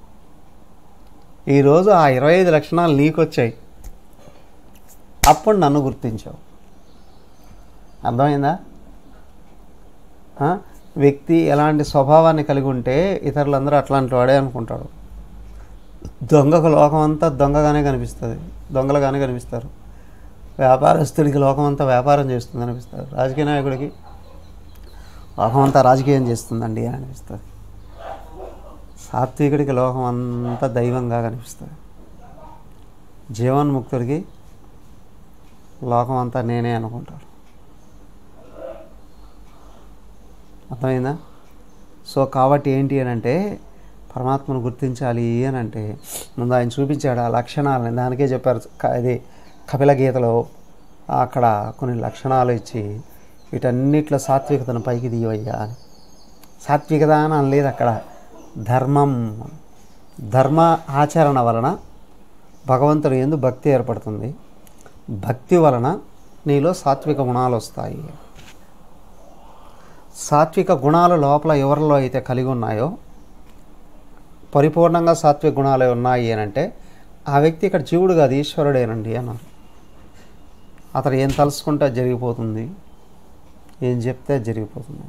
ఈరోజు ఆ ఇరవై ఐదు లక్షణాలు నీకు వచ్చాయి అప్పుడు నన్ను గుర్తించావు అర్థమైందా ఆ? వ్యక్తి ఎలాంటి స్వభావాన్ని కలిగి ఉంటే ఇతరులందరూ అట్లాంటి వాడే అనుకుంటాడు దొంగకు లోకం అంతా దొంగగానే కనిపిస్తుంది దొంగలుగానే కనిపిస్తారు వ్యాపారస్తుడికి లోకం అంతా వ్యాపారం చేస్తుంది అనిపిస్తారు రాజకీయ నాయకుడికి లోకం అంతా రాజకీయం చేస్తుందండి అని అనిపిస్తుంది సాత్వికుడికి లోకం అంతా దైవంగా కనిపిస్తుంది జీవన్ముక్తుడికి లోకం అంతా నేనే అనుకుంటాడు అర్థమైందా సో కాబట్టి ఏంటి అని అంటే పరమాత్మను గుర్తించాలి అని అంటే ముందు ఆయన చూపించాడు ఆ లక్షణాలని దానికే చెప్పారు క- ఇది కపిల గీతలో అక్కడ కొన్ని లక్షణాలు ఇచ్చి వీటన్నిటిలో సాత్వికతను పైకి తీయవయ్యా అని సాత్వికత అని అనలేదు అక్కడ ధర్మం ధర్మ ఆచరణ వలన భగవంతుడు ఎందు భక్తి ఏర్పడుతుంది భక్తి వలన నీలో సాత్విక గుణాలు వస్తాయి సాత్విక గుణాలు లోపల ఎవరిలో అయితే కలిగి ఉన్నాయో పరిపూర్ణంగా సాత్విక గుణాలు ఉన్నాయి అని అంటే ఆ వ్యక్తి ఇక్కడ జీవుడు కాదు ఈశ్వరుడేనండి అన్నారు అతడు ఏం తలుసుకుంటే అది జరిగిపోతుంది ఏం చెప్తే అది జరిగిపోతుంది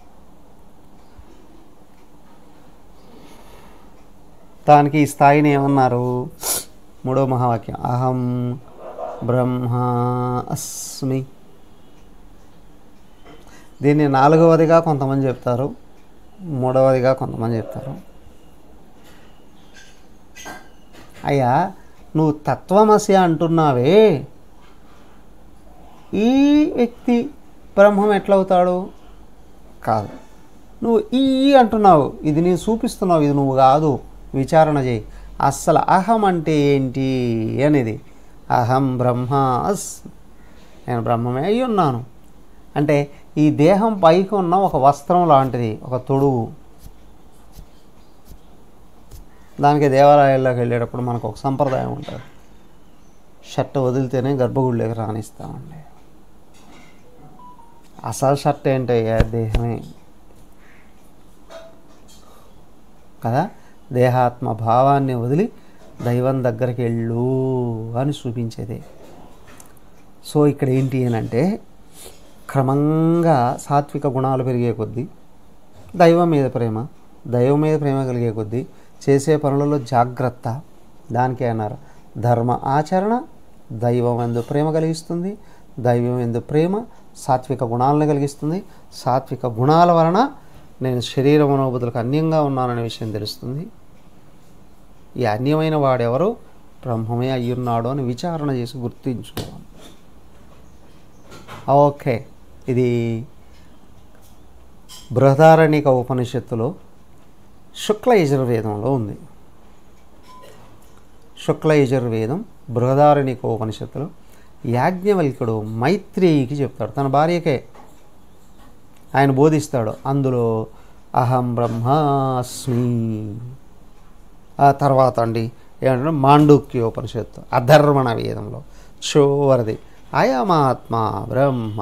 దానికి ఈ స్థాయిని ఏమన్నారు మూడో మహావాక్యం అహం బ్రహ్మ అస్మి దీన్ని నాలుగవదిగా కొంతమంది చెప్తారు మూడవదిగా కొంతమంది చెప్తారు అయ్యా నువ్వు తత్వమసి అంటున్నావే ఈ వ్యక్తి బ్రహ్మం ఎట్లవుతాడు కాదు నువ్వు ఈ అంటున్నావు ఇది నేను చూపిస్తున్నావు ఇది నువ్వు కాదు విచారణ చేయి అస్సలు అహం అంటే ఏంటి అనేది అహం బ్రహ్మ అస్ నేను బ్రహ్మమే అయి ఉన్నాను అంటే ఈ దేహం పైకి ఉన్న ఒక వస్త్రం లాంటిది ఒక తొడుగు దానికి దేవాలయాల్లోకి వెళ్ళేటప్పుడు మనకు ఒక సంప్రదాయం ఉంటుంది షర్ట్ వదిలితేనే గర్భగుడిలోకి రాణిస్తామండి అసలు షర్ట్ ఏంటయ్యా దేహమే కదా దేహాత్మ భావాన్ని వదిలి దైవం దగ్గరికి వెళ్ళు అని చూపించేదే సో ఇక్కడ ఏంటి అని అంటే క్రమంగా సాత్విక గుణాలు పెరిగే కొద్దీ దైవం మీద ప్రేమ దైవం మీద ప్రేమ కలిగే కొద్దీ చేసే పనులలో జాగ్రత్త దానికే అన్నారు ధర్మ ఆచరణ దైవం ఎందు ప్రేమ కలిగిస్తుంది దైవం ఎందు ప్రేమ సాత్విక గుణాలను కలిగిస్తుంది సాత్విక గుణాల వలన నేను శరీర మనోబుద్ధులకు అన్యంగా ఉన్నాననే విషయం తెలుస్తుంది ఈ అన్యమైన వాడెవరు బ్రహ్మమే అయ్యున్నాడు అని విచారణ చేసి గుర్తించుకోవాలి ఓకే ఇది బృహదారణిక ఉపనిషత్తులో శుక్ల యజుర్వేదంలో ఉంది శుక్ల యజుర్వేదం బృహదారణిక ఉపనిషత్తులో యాజ్ఞవల్కుడు మైత్రేయికి చెప్తాడు తన భార్యకే ఆయన బోధిస్తాడు అందులో అహం బ్రహ్మాస్మి ఆ తర్వాత అండి ఏమంటే మాండూక్యోపనిషత్తు అధర్వణ వేదంలో చోవరది అయమాత్మ బ్రహ్మ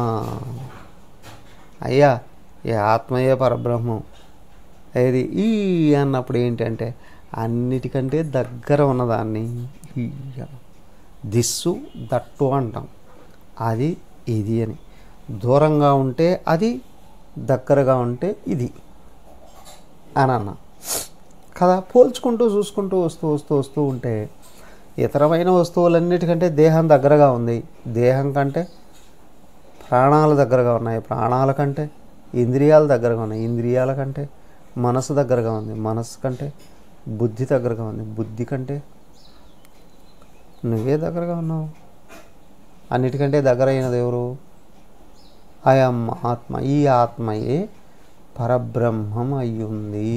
అయ్యా ఈ ఆత్మయే పరబ్రహ్మం ఏది ఈ అన్నప్పుడు ఏంటంటే అన్నిటికంటే దగ్గర ఉన్నదాన్ని ఈ అనం. దిస్సు దట్టు అంటాం అది ఇది అని దూరంగా ఉంటే అది దగ్గరగా ఉంటే ఇది అని అన్నా కదా పోల్చుకుంటూ చూసుకుంటూ వస్తూ వస్తూ వస్తూ ఉంటే ఇతరమైన వస్తువులన్నిటికంటే దేహం దగ్గరగా ఉంది దేహం కంటే ప్రాణాలు దగ్గరగా ఉన్నాయి ప్రాణాల కంటే ఇంద్రియాల దగ్గరగా ఉన్నాయి ఇంద్రియాల కంటే మనసు దగ్గరగా ఉంది మనసు కంటే బుద్ధి దగ్గరగా ఉంది బుద్ధి కంటే నువ్వే దగ్గరగా ఉన్నావు అన్నిటికంటే దగ్గర అయినది ఎవరు అయం ఆత్మ ఈ ఆత్మయే పరబ్రహ్మం అయ్యుంది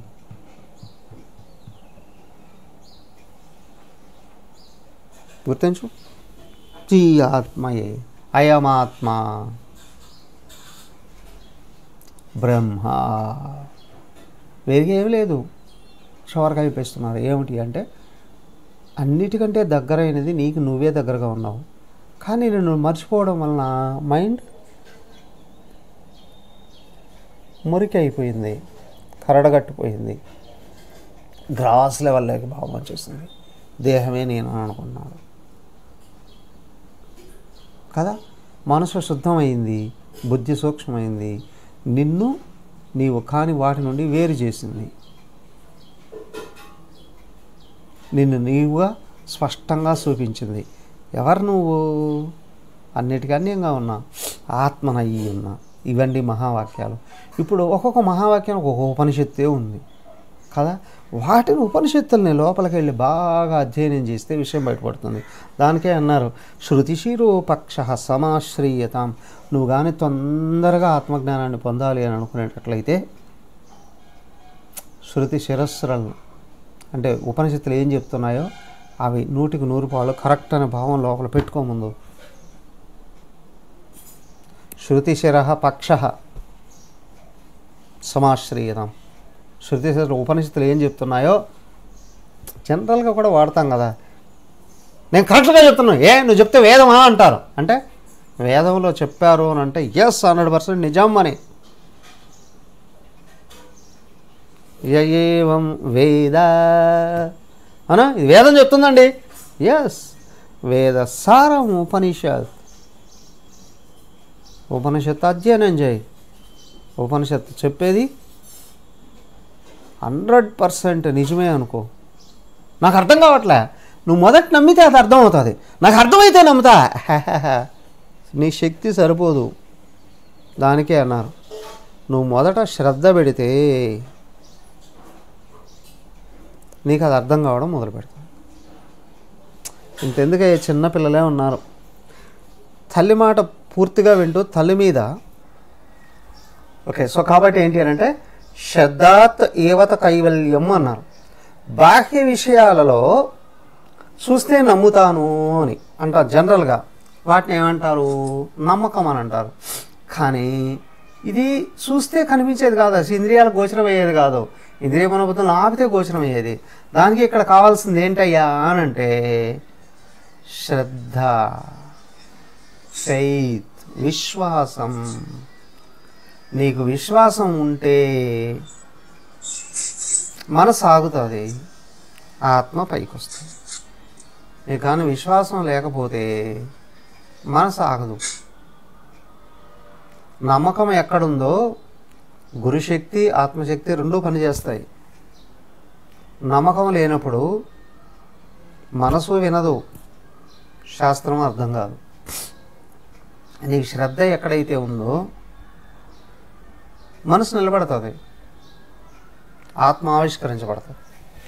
గుర్తించు ఈ ఆత్మయే అయమాత్మ బ్రహ్మ వేదిక ఏమి లేదు షవర్గా అయిపోయిస్తున్నారు ఏమిటి అంటే అన్నిటికంటే దగ్గరైనది నీకు నువ్వే దగ్గరగా ఉన్నావు కానీ నేను మర్చిపోవడం వలన మైండ్ మురికి అయిపోయింది కరడగట్టిపోయింది గ్రాస్ లెవెల్లోకి భావం వచ్చేసింది దేహమే నేను అని అనుకున్నాడు కదా మనసు శుద్ధమైంది బుద్ధి సూక్ష్మమైంది నిన్ను నీవు కాని వాటి నుండి వేరు చేసింది నిన్ను నీవుగా స్పష్టంగా చూపించింది ఎవరు నువ్వు అన్నిటికీ అన్యంగా ఉన్నా ఆత్మనయ్యి ఉన్నా ఇవన్నీ మహావాక్యాలు ఇప్పుడు ఒక్కొక్క మహావాక్యం ఒక్కొక్క ఉపనిషత్తే ఉంది కదా వాటిని ఉపనిషత్తుల్ని లోపలికి వెళ్ళి బాగా అధ్యయనం చేస్తే విషయం బయటపడుతుంది దానికే అన్నారు శృతిశిరో పక్ష సమాశ్రయతాం నువ్వు కానీ తొందరగా ఆత్మజ్ఞానాన్ని పొందాలి అని అనుకునేటట్లయితే శృతి శిరస్సులను అంటే ఉపనిషత్తులు ఏం చెప్తున్నాయో అవి నూటికి నూరు పాళ్ళు కరెక్ట్ అనే భావం లోపల పెట్టుకోముందు శృతిశిర పక్ష సమాశ్రయతాం శృతిశిర ఉపనిషత్తులు ఏం చెప్తున్నాయో జనరల్గా కూడా వాడతాం కదా నేను కరెక్ట్గా చెప్తున్నాను ఏ నువ్వు చెప్తే వేదమా అంటారు అంటే వేదంలో చెప్పారు అని అంటే ఎస్ హండ్రెడ్ పర్సెంట్ నిజం అని ఏవం వేద అనా ఇది వేదం చెప్తుందండి ఎస్ వేద సారం ఉపనిషత్ ఉపనిషత్తు అధ్యయనం చేయి ఉపనిషత్తు చెప్పేది హండ్రెడ్ పర్సెంట్ నిజమే అనుకో నాకు అర్థం కావట్లే నువ్వు మొదట నమ్మితే అది అర్థం అవుతుంది నాకు అర్థమైతే నమ్ముతా నీ శక్తి సరిపోదు దానికే అన్నారు నువ్వు మొదట శ్రద్ధ పెడితే నీకు అది అర్థం కావడం మొదలు పెడతావు ఇంతెందుకే చిన్న పిల్లలే ఉన్నారు తల్లి మాట పూర్తిగా వింటూ తల్లి మీద ఓకే సో కాబట్టి ఏంటి అని అంటే శ్రద్ధాత్ ఏవత కైవల్యం అన్నారు బాహ్య విషయాలలో చూస్తే నమ్ముతాను అని అంటారు జనరల్గా వాటిని ఏమంటారు నమ్మకం అని అంటారు కానీ ఇది చూస్తే కనిపించేది కాదు అసలు ఇంద్రియాలకు గోచరం అయ్యేది కాదు ఇంద్రియ మనోబుద్ధులు ఆపితే గోచరం అయ్యేది దానికి ఇక్కడ కావాల్సింది ఏంటయ్యా అని అంటే శ్రద్ధ ఫెయిత్ విశ్వాసం నీకు విశ్వాసం ఉంటే మనసు ఆగుతుంది ఆత్మ పైకి వస్తుంది నీకు కానీ విశ్వాసం లేకపోతే మనసు ఆగదు నమ్మకం ఎక్కడుందో గురుశక్తి ఆత్మశక్తి రెండూ పనిచేస్తాయి నమ్మకం లేనప్పుడు మనసు వినదు శాస్త్రం అర్థం కాదు నీకు శ్రద్ధ ఎక్కడైతే ఉందో మనసు నిలబడుతుంది ఆత్మ ఆవిష్కరించబడుతుంది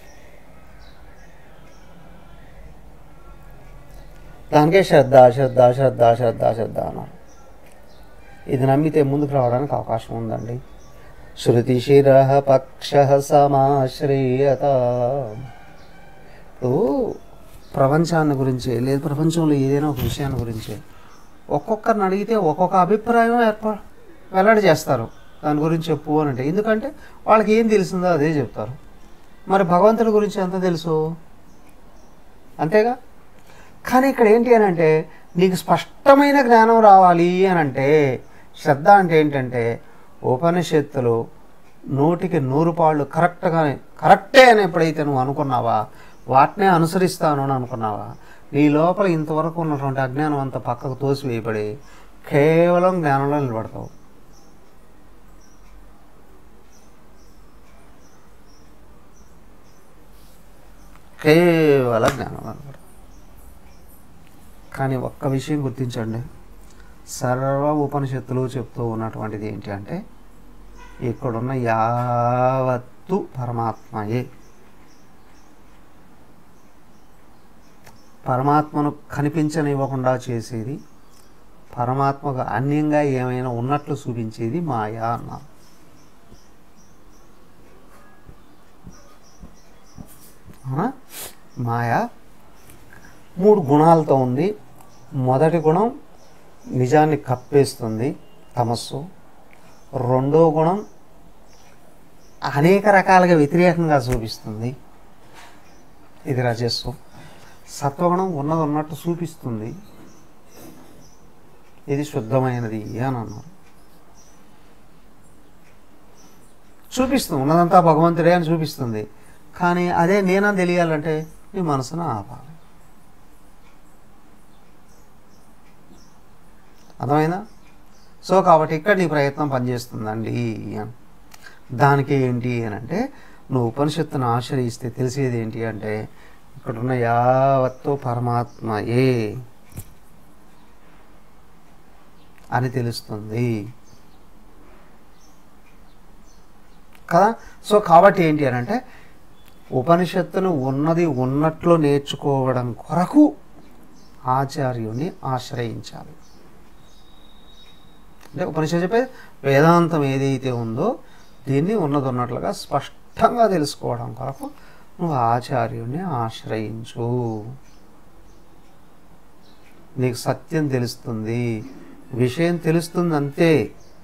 దానికే శ్రద్ధ శ్రద్ధ శ్రద్ధ శ్రద్ధ శ్రద్ధ అన్నారు ఇది నమ్మితే ముందుకు రావడానికి అవకాశం ఉందండి శృతిశిర పక్ష సమాశ్రయత ఇప్పుడు ప్రపంచాన్ని గురించి లేదు ప్రపంచంలో ఏదైనా ఒక విషయాన్ని గురించి ఒక్కొక్కరిని అడిగితే ఒక్కొక్క అభిప్రాయం ఏర్పా వెల్లడి చేస్తారు దాని గురించి చెప్పు అని అంటే ఎందుకంటే వాళ్ళకి ఏం తెలిసిందో అదే చెప్తారు మరి భగవంతుడి గురించి ఎంత తెలుసు అంతేగా కానీ ఇక్కడ ఏంటి అని అంటే నీకు స్పష్టమైన జ్ఞానం రావాలి అని అంటే శ్రద్ధ అంటే ఏంటంటే ఉపనిషత్తులు నూటికి నూరు పాళ్ళు కరెక్ట్గానే కరెక్టే అని ఎప్పుడైతే నువ్వు అనుకున్నావా వాటినే అనుసరిస్తాను అని అనుకున్నావా నీ లోపల ఇంతవరకు ఉన్నటువంటి అజ్ఞానం అంతా పక్కకు తోసివేయబడి కేవలం జ్ఞానంలో నిలబడతావు కేవలం జ్ఞానంలో నిలబడతావు కానీ ఒక్క విషయం గుర్తించండి సర్వ ఉపనిషత్తులు చెప్తూ ఉన్నటువంటిది ఏంటి అంటే ఇక్కడున్న యావత్తు పరమాత్మయే పరమాత్మను కనిపించనివ్వకుండా చేసేది పరమాత్మకు అన్యంగా ఏమైనా ఉన్నట్లు చూపించేది మాయా అన్నారు అవునా మాయ మూడు గుణాలతో ఉంది మొదటి గుణం నిజాన్ని కప్పేస్తుంది తమస్సు రెండో గుణం అనేక రకాలుగా వ్యతిరేకంగా చూపిస్తుంది ఇది రజస్సు సత్వగుణం ఉన్నది ఉన్నట్టు చూపిస్తుంది ఇది శుద్ధమైనది అని అన్నారు చూపిస్తుంది ఉన్నదంతా భగవంతుడే అని చూపిస్తుంది కానీ అదే నేనని తెలియాలంటే నీ మనసును ఆపాలి అర్థమైందా సో కాబట్టి ఇక్కడ నీ ప్రయత్నం పనిచేస్తుందండి అని దానికి ఏంటి అని అంటే నువ్వు ఉపనిషత్తును ఆశ్రయిస్తే తెలిసేది ఏంటి అంటే ఇక్కడున్న యావత్తు పరమాత్మయే అని తెలుస్తుంది కదా సో కాబట్టి ఏంటి అని అంటే ఉపనిషత్తును ఉన్నది ఉన్నట్లు నేర్చుకోవడం కొరకు ఆచార్యుని ఆశ్రయించాలి అంటే ఉపనిషత్తు చెప్పే వేదాంతం ఏదైతే ఉందో దీన్ని ఉన్నది ఉన్నట్లుగా స్పష్టంగా తెలుసుకోవడం కొరకు నువ్వు ఆచార్యుని ఆశ్రయించు నీకు సత్యం తెలుస్తుంది విషయం తెలుస్తుంది అంతే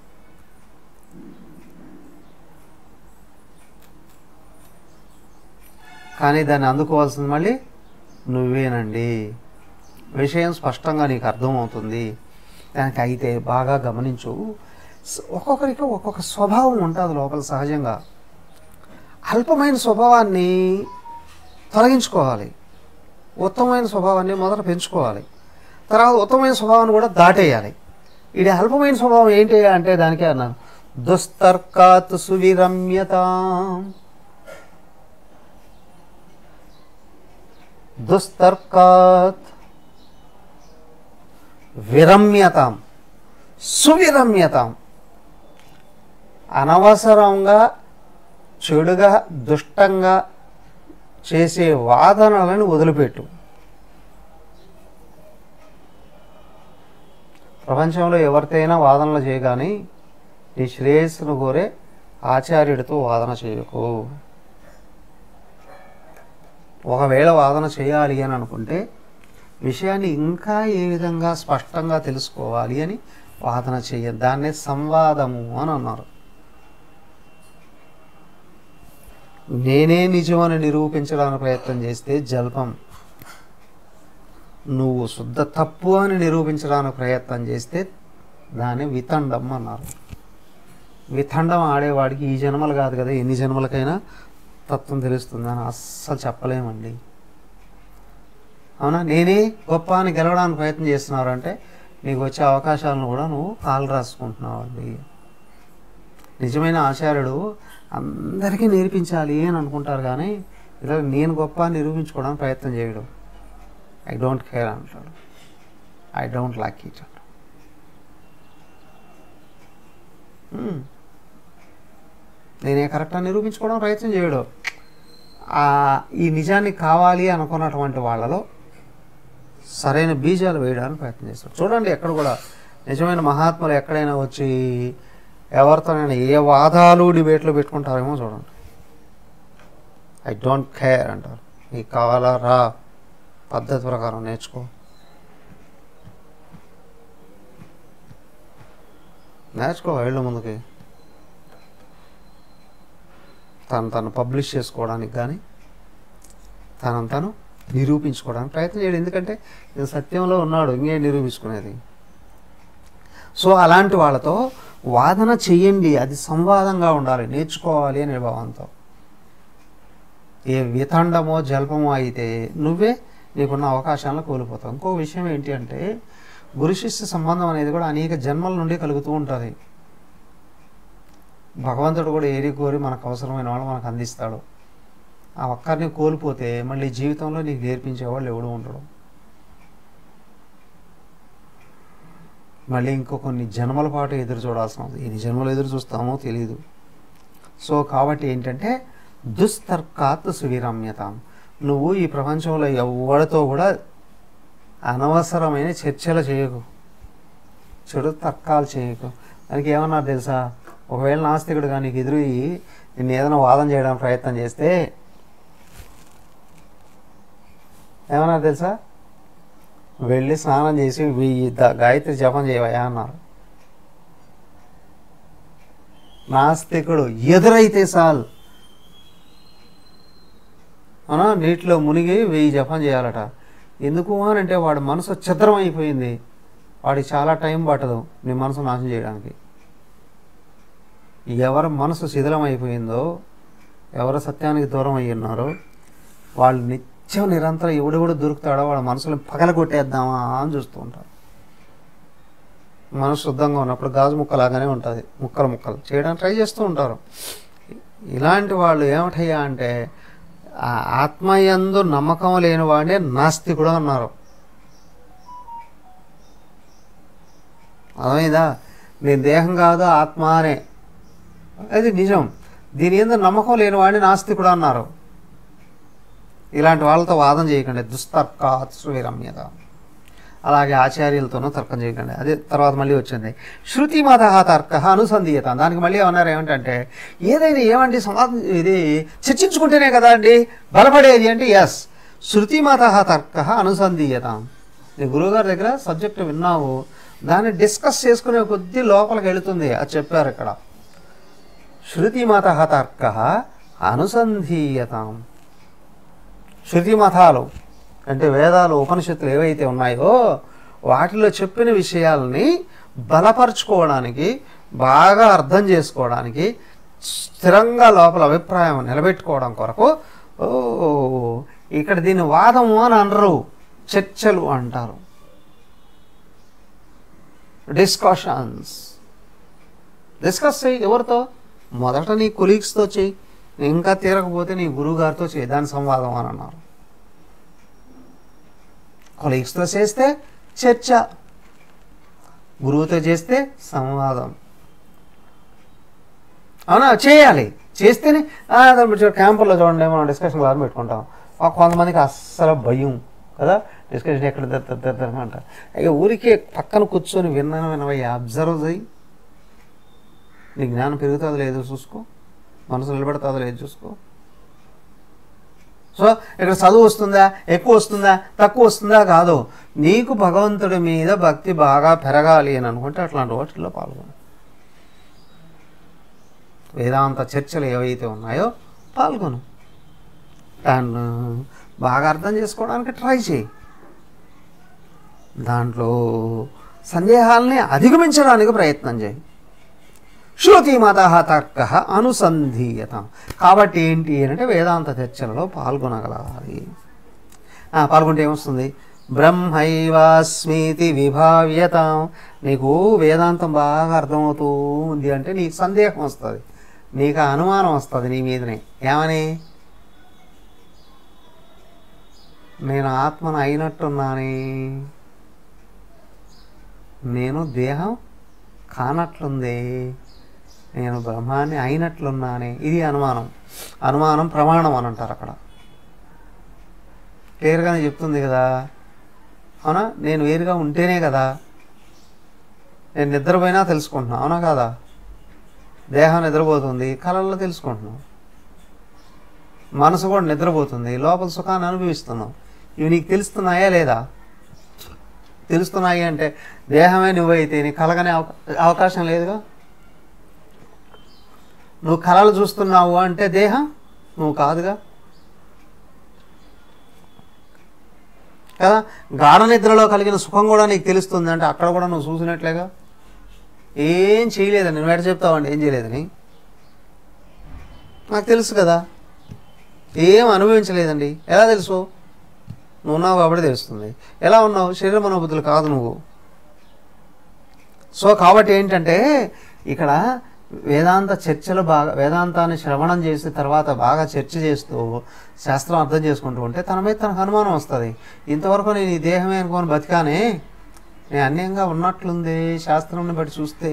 కానీ దాన్ని అందుకోవాల్సింది మళ్ళీ నువ్వేనండి విషయం స్పష్టంగా నీకు అర్థమవుతుంది దానికి అయితే బాగా గమనించు స- ఒక్కొక్కరికి ఒక్కొక్క స్వభావం ఉంటుంది లోపల సహజంగా అల్పమైన స్వభావాన్ని తొలగించుకోవాలి ఉత్తమమైన స్వభావాన్ని మొదట పెంచుకోవాలి తర్వాత ఉత్తమమైన స్వభావాన్ని కూడా దాటేయాలి ఇది అల్పమైన స్వభావం ఏంటి అంటే దానికే అన్నాను దుస్తర్కాత్ సువిరమ్యత దుస్తర్కాత్ విరమ్యతాం సువిరమ్యతాం అనవసరంగా చెడుగా దుష్టంగా చేసే వాదనలను వదిలిపెట్టు ప్రపంచంలో ఎవరితోనైనా వాదనలు చేయగాని నీ శ్రేయస్సును కోరే ఆచార్యుడితో వాదన చేయకు ఒకవేళ వాదన చేయాలి అని అనుకుంటే విషయాన్ని ఇంకా ఏ విధంగా స్పష్టంగా తెలుసుకోవాలి అని వాదన చేయ దాన్నే సంవాదము అని అన్నారు నేనే నిజమని నిరూపించడానికి ప్రయత్నం చేస్తే జల్పం నువ్వు శుద్ధ తప్పు అని నిరూపించడానికి ప్రయత్నం చేస్తే దాన్ని వితండం అన్నారు వితండం ఆడేవాడికి ఈ జన్మలు కాదు కదా ఎన్ని జన్మలకైనా తత్వం తెలుస్తుంది అని అస్సలు చెప్పలేమండి అవునా నేనే గొప్ప అని గెలవడానికి ప్రయత్నం చేస్తున్నారు అంటే నీకు వచ్చే అవకాశాలను కూడా నువ్వు కాలు రాసుకుంటున్నావు అండి నిజమైన ఆచార్యుడు అందరికీ నేర్పించాలి అని అనుకుంటారు కానీ ఇలా నేను గొప్ప అని నిరూపించుకోవడానికి ప్రయత్నం చేయడం ఐ డోంట్ కేర్ అంటాడు ఐ డోంట్ లైక్ ఇట్ అంటాడు మ్మ్. నేనే కరెక్ట్ అని నిరూపించుకోవడం ప్రయత్నం చేయడు ఆ, ఈ నిజాన్ని కావాలి అనుకున్నటువంటి వాళ్ళలో సరైన బీజాలు వేయడానికి ప్రయత్నం చేస్తాడు చూడండి ఎక్కడ కూడా నిజమైన మహాత్ములు ఎక్కడైనా వచ్చి ఎవరితోనైనా ఏ వాదాలు డిబేట్లు పెట్టుకుంటారేమో చూడండి ఐ డోంట్ కేర్ అంటారు నీకు కావాలా రా పద్ధతి ప్రకారం నేర్చుకో నేర్చుకో వెళ్ళు ముందుకి తను తను పబ్లిష్ చేసుకోవడానికి కానీ తనను తను నిరూపించుకోవడానికి ప్రయత్నం చేయడు ఎందుకంటే ఇది సత్యంలో ఉన్నాడు ఇంకే నిరూపించుకునేది సో అలాంటి వాళ్ళతో వాదన చెయ్యండి అది సంవాదంగా ఉండాలి నేర్చుకోవాలి అనే భావంతో ఏ వితండమో జల్పమో అయితే నువ్వే నీకున్న అవకాశాలను కోల్పోతావు ఇంకో విషయం ఏంటి అంటే గురు శిష్య సంబంధం అనేది కూడా అనేక జన్మల నుండి కలుగుతూ ఉంటుంది భగవంతుడు కూడా ఏరి కోరి మనకు అవసరమైన వాళ్ళు మనకు అందిస్తాడు ఆ ఒక్కరిని కోల్పోతే మళ్ళీ జీవితంలో నీకు నేర్పించేవాళ్ళు ఎవడు ఉండడు మళ్ళీ ఇంకో కొన్ని జన్మల పాటు ఎదురు చూడాల్సిన అవసరం. ఎన్ని జన్మలు ఎదురు చూస్తామో తెలియదు సో కాబట్టి ఏంటంటే దుస్తర్కాత్ సువిరమ్యత నువ్వు ఈ ప్రపంచంలో ఎవరితో కూడా అనవసరమైన చర్చలు చేయకు చెడు తర్కాలు చేయకు దానికి ఏమన్నారు తెలుసా ఒకవేళ నాస్తికుడు కానీ నీకు ఎదురు నేను ఏదైనా వాదన చేయడానికి ప్రయత్నం చేస్తే ఏమన్నారు తెలుసా వెళ్ళి స్నానం చేసి వెయ్యి ద- గాయత్రి జపం చేయవయా అన్నారు నాస్తికుడు ఎదురైతే చాలు అవునా నీటిలో మునిగి వెయ్యి జపం చేయాలట ఎందుకు అని అంటే వాడి మనసు ఛిద్రం అయిపోయింది వాడికి చాలా టైం పట్టదు నీ మనసు నాశనం చేయడానికి ఎవరి మనసు శిథిలం అయిపోయిందో ఎవరు సత్యానికి దూరం అయ్యి ఉన్నారో వాళ్ళు నిత్యం నిరంతరం ఎవడెవడు దొరుకుతాడో వాళ్ళ మనసుని పగలగొట్టేద్దామా అని చూస్తూ ఉంటారు మనసు శుద్ధంగా ఉన్నప్పుడు గాజు ముక్కలాగానే ఉంటుంది ముక్కలు ముక్కలు చేయడానికి ట్రై చేస్తూ ఉంటారు ఇలాంటి వాళ్ళు ఏమిటయ్యా అంటే ఆ ఆత్మయందు నమ్మకం లేని వాడినే నాస్తికుడు అన్నారు అర్థమైందా నేను దేహం కాదు ఆత్మ అనే అది నిజం దీని మీద నమ్మకం లేని వాడిని నాస్తికుడు అన్నారు ఇలాంటి వాళ్ళతో వాదన చేయకండి దుస్తర్కాత్ శ్రీరమ్యత అలాగే ఆచార్యులతోనూ తర్కం చేయకండి అదే తర్వాత మళ్ళీ వచ్చింది శృతి మత తర్క అనుసంధీయత దానికి మళ్ళీ ఏమన్నారు ఏమిటంటే ఏదైనా ఏమండి సమాధ ఇది చర్చించుకుంటేనే కదా అండి బలపడేది అంటే ఎస్ శృతి మత తర్క అనుసంధీయత నీ గురువుగారి దగ్గర సబ్జెక్ట్ విన్నావు దాన్ని డిస్కస్ చేసుకునే కొద్దీ లోపలికి వెళుతుంది అది చెప్పారు ఇక్కడ శృతి మత తర్క అనుసంధీయతాం శృతి మతాలు అంటే వేదాలు ఉపనిషత్తులు ఏవైతే ఉన్నాయో వాటిలో చెప్పిన విషయాల్ని బలపరుచుకోవడానికి బాగా అర్థం చేసుకోవడానికి స్థిరంగా లోపల అభిప్రాయం నిలబెట్టుకోవడం కొరకు ఓ ఇక్కడ దీన్ని వాదము అని అనరు చర్చలు అంటారు డిస్కషన్స్ డిస్కస్ చేయి ఎవరితో మొదట నీ కొలీగ్స్తో చేయి ఇంకా తీరకపోతే నీ గురువుగారితో చేయి దాని సంవాదం అని అన్నారు కొలీగ్స్తో చేస్తే చర్చ గురువుతో చేస్తే సంవాదం అవునా చేయాలి చేస్తేనే "ఆ, దాని గురించి క్యాంపుల్లో చూడండి మనం డిస్కషన్ క్లాస్ పెట్టుకుంటాం ఆ కొంతమందికి అస్సలు భయం కదా డిస్కషన్ ఎక్కడ దర్ దర్ దర్ అంట ఇక ఊరికే పక్కన కూర్చొని విన్నాను వినవయ్యా అబ్జర్వ్ చేయి నీ జ్ఞానం పెరుగుతుందో లేదో చూసుకో మనసు నిలబెడుతుందో లేదో చూసుకో సో ఇక్కడ చదువు వస్తుందా ఎక్కువ వస్తుందా తక్కువ వస్తుందా కాదు నీకు భగవంతుడి మీద భక్తి బాగా పెరగాలి అని అనుకుంటే అట్లాంటి వాటిల్లో పాల్గొను వేదాంత చర్చలు ఏవైతే ఉన్నాయో పాల్గొను దాన్ని బాగా అర్థం చేసుకోవడానికి ట్రై చేయి దాంట్లో సందేహాల్ని అధిగమించడానికి ప్రయత్నం చేయి శృతిమత తర్క అనుసంధీయత కాబట్టి ఏంటి అంటే వేదాంత చర్చలలో పాల్గొనగలగాలి ఆ, పాల్గొంటే ఏమొస్తుంది బ్రహ్మైవాస్మీతి విభావ్యత నీకు వేదాంతం బాగా అర్థమవుతూ ఉంది అంటే నీకు సందేహం వస్తుంది నీకు ఆ అనుమానం వస్తుంది నీ మీదనే ఏమని నేను ఆత్మను అయినట్టున్నానే నేను దేహం కానట్లుందే నేను బ్రహ్మాన్ని అయినట్లున్నానే ఇది అనుమానం అనుమానం ప్రమాణం అని అంటారు అక్కడ క్లియర్గానే చెప్తుంది కదా అవునా నేను వేరుగా ఉంటేనే కదా నేను నిద్రపోయినా తెలుసుకుంటున్నా అవునా కాదా దేహం నిద్రపోతుంది కళల్లో తెలుసుకుంటున్నాం మనసు కూడా నిద్రపోతుంది లోపల సుఖాన్ని అనుభవిస్తున్నాం ఇవి నీకు తెలుస్తున్నాయా లేదా తెలుస్తున్నాయి అంటే దేహమే నువ్వైతే నీ కలగనే అవకా- అవకాశం లేదుగా నువ్వు కళలు చూస్తున్నావు అంటే దేహం నువ్వు కాదుగా కదా గాఢ నిద్రలో కలిగిన సుఖం కూడా నీకు తెలుస్తుంది అంటే అక్కడ కూడా నువ్వు చూసినట్లేగా ఏం చేయలేదని నువ్వు ఎట చెప్తావండి ఏం చేయలేదని నాకు తెలుసు కదా ఏం అనుభవించలేదండి ఎలా తెలుసు నువ్వు ఉన్నావు కాబట్టి తెలుస్తుంది ఎలా ఉన్నావు శరీర మనోబుద్ధులు కాదు నువ్వు సో కాబట్టి ఏంటంటే ఇక్కడ వేదాంత చర్చలు బాగా వేదాంతాన్ని శ్రవణం చేసిన తర్వాత బాగా చర్చ చేస్తూ శాస్త్రం అర్థం చేసుకుంటూ ఉంటే తన మీద తనకు అనుమానం వస్తుంది ఇంతవరకు నేను ఈ దేహమే అనుకొని బతికానే నేను అన్యంగా ఉన్నట్లుంది శాస్త్రంని బట్టి చూస్తే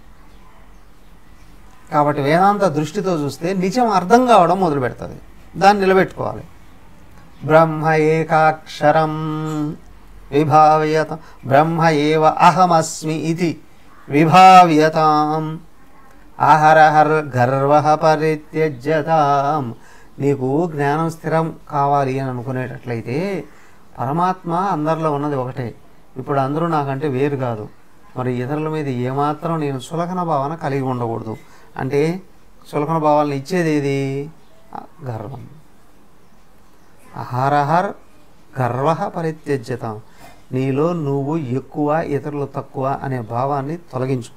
కాబట్టి వేదాంత దృష్టితో చూస్తే నిజం అర్థం కావడం మొదలు పెడుతుంది దాన్ని నిలబెట్టుకోవాలి బ్రహ్మ ఏకాక్షరం విభావ్యత బ్రహ్మ ఏవ అహమస్మి ఇది విభావ్యతాం అహరహర్ గర్వ పరిత్యజ్యతాం నీకు జ్ఞానం స్థిరం కావాలి అని అనుకునేటట్లయితే పరమాత్మ అందరిలో ఉన్నది ఒకటే ఇప్పుడు అందరూ నాకంటే వేరు కాదు మరి ఇతరుల మీద ఏమాత్రం నేను సులకన భావన కలిగి ఉండకూడదు అంటే సులకన భావాలను ఇచ్చేది ఏది ఆ, గర్వం అహరహర్ గర్వ పరిత్యజ్యతాం నీలో నువ్వు ఎక్కువ ఇతరులు తక్కువ అనే భావాన్ని తొలగించు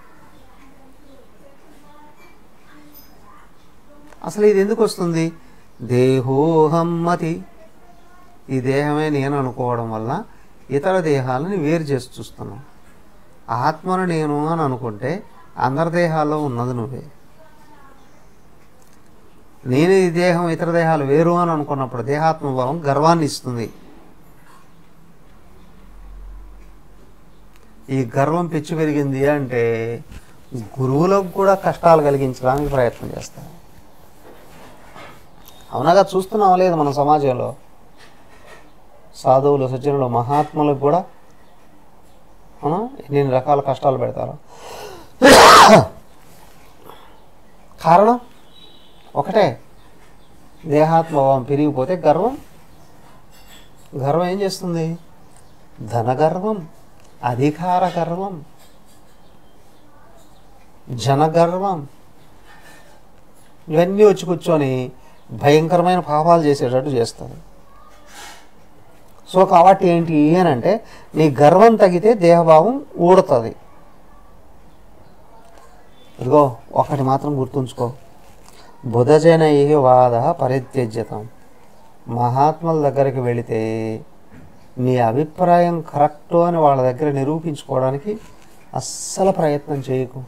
అసలు ఇది ఎందుకు వస్తుంది దేహోహమ్మతి ఈ దేహమే నేను అనుకోవడం వల్ల ఇతర దేహాలను వేరు చేసి చూస్తున్నాం ఆత్మను నేను అని అనుకుంటే అందరి దేహాల్లో ఉన్నది నువ్వే నేను ఈ దేహం ఇతర దేహాలు వేరు అని అనుకున్నప్పుడు దేహాత్మభావం గర్వాన్ని ఇస్తుంది ఈ గర్వం పిచ్చి పెరిగింది అంటే గురువులకు కూడా కష్టాలు కలిగించడానికి ప్రయత్నం చేస్తారు అవునగా చూస్తున్నాం లేదు మన సమాజంలో సాధువులు సజ్జనులు మహాత్ములకు కూడా అవునా ఎన్ని రకాల కష్టాలు పెడతారు కారణం ఒకటే దేహాత్మభావం పెరిగిపోతే గర్వం గర్వం ఏం చేస్తుంది ధనగర్వం అధికార గర్వం జనగర్వం ఇవన్నీ వచ్చి కూర్చొని భయంకరమైన పాపాలు చేసేటట్టు చేస్తుంది సో కాబట్టి ఏంటి అని అంటే నీ గర్వం తగ్గితే దేహభావం ఊడుతుంది ఇదిగో ఒకటి మాత్రం గుర్తుంచుకో బుధజనై వాద పరిత్యజ్యతం మహాత్ముల దగ్గరికి వెళితే నీ అభిప్రాయం కరెక్టు అని వాళ్ళ దగ్గర నిరూపించుకోవడానికి అస్సలు ప్రయత్నం చేయకు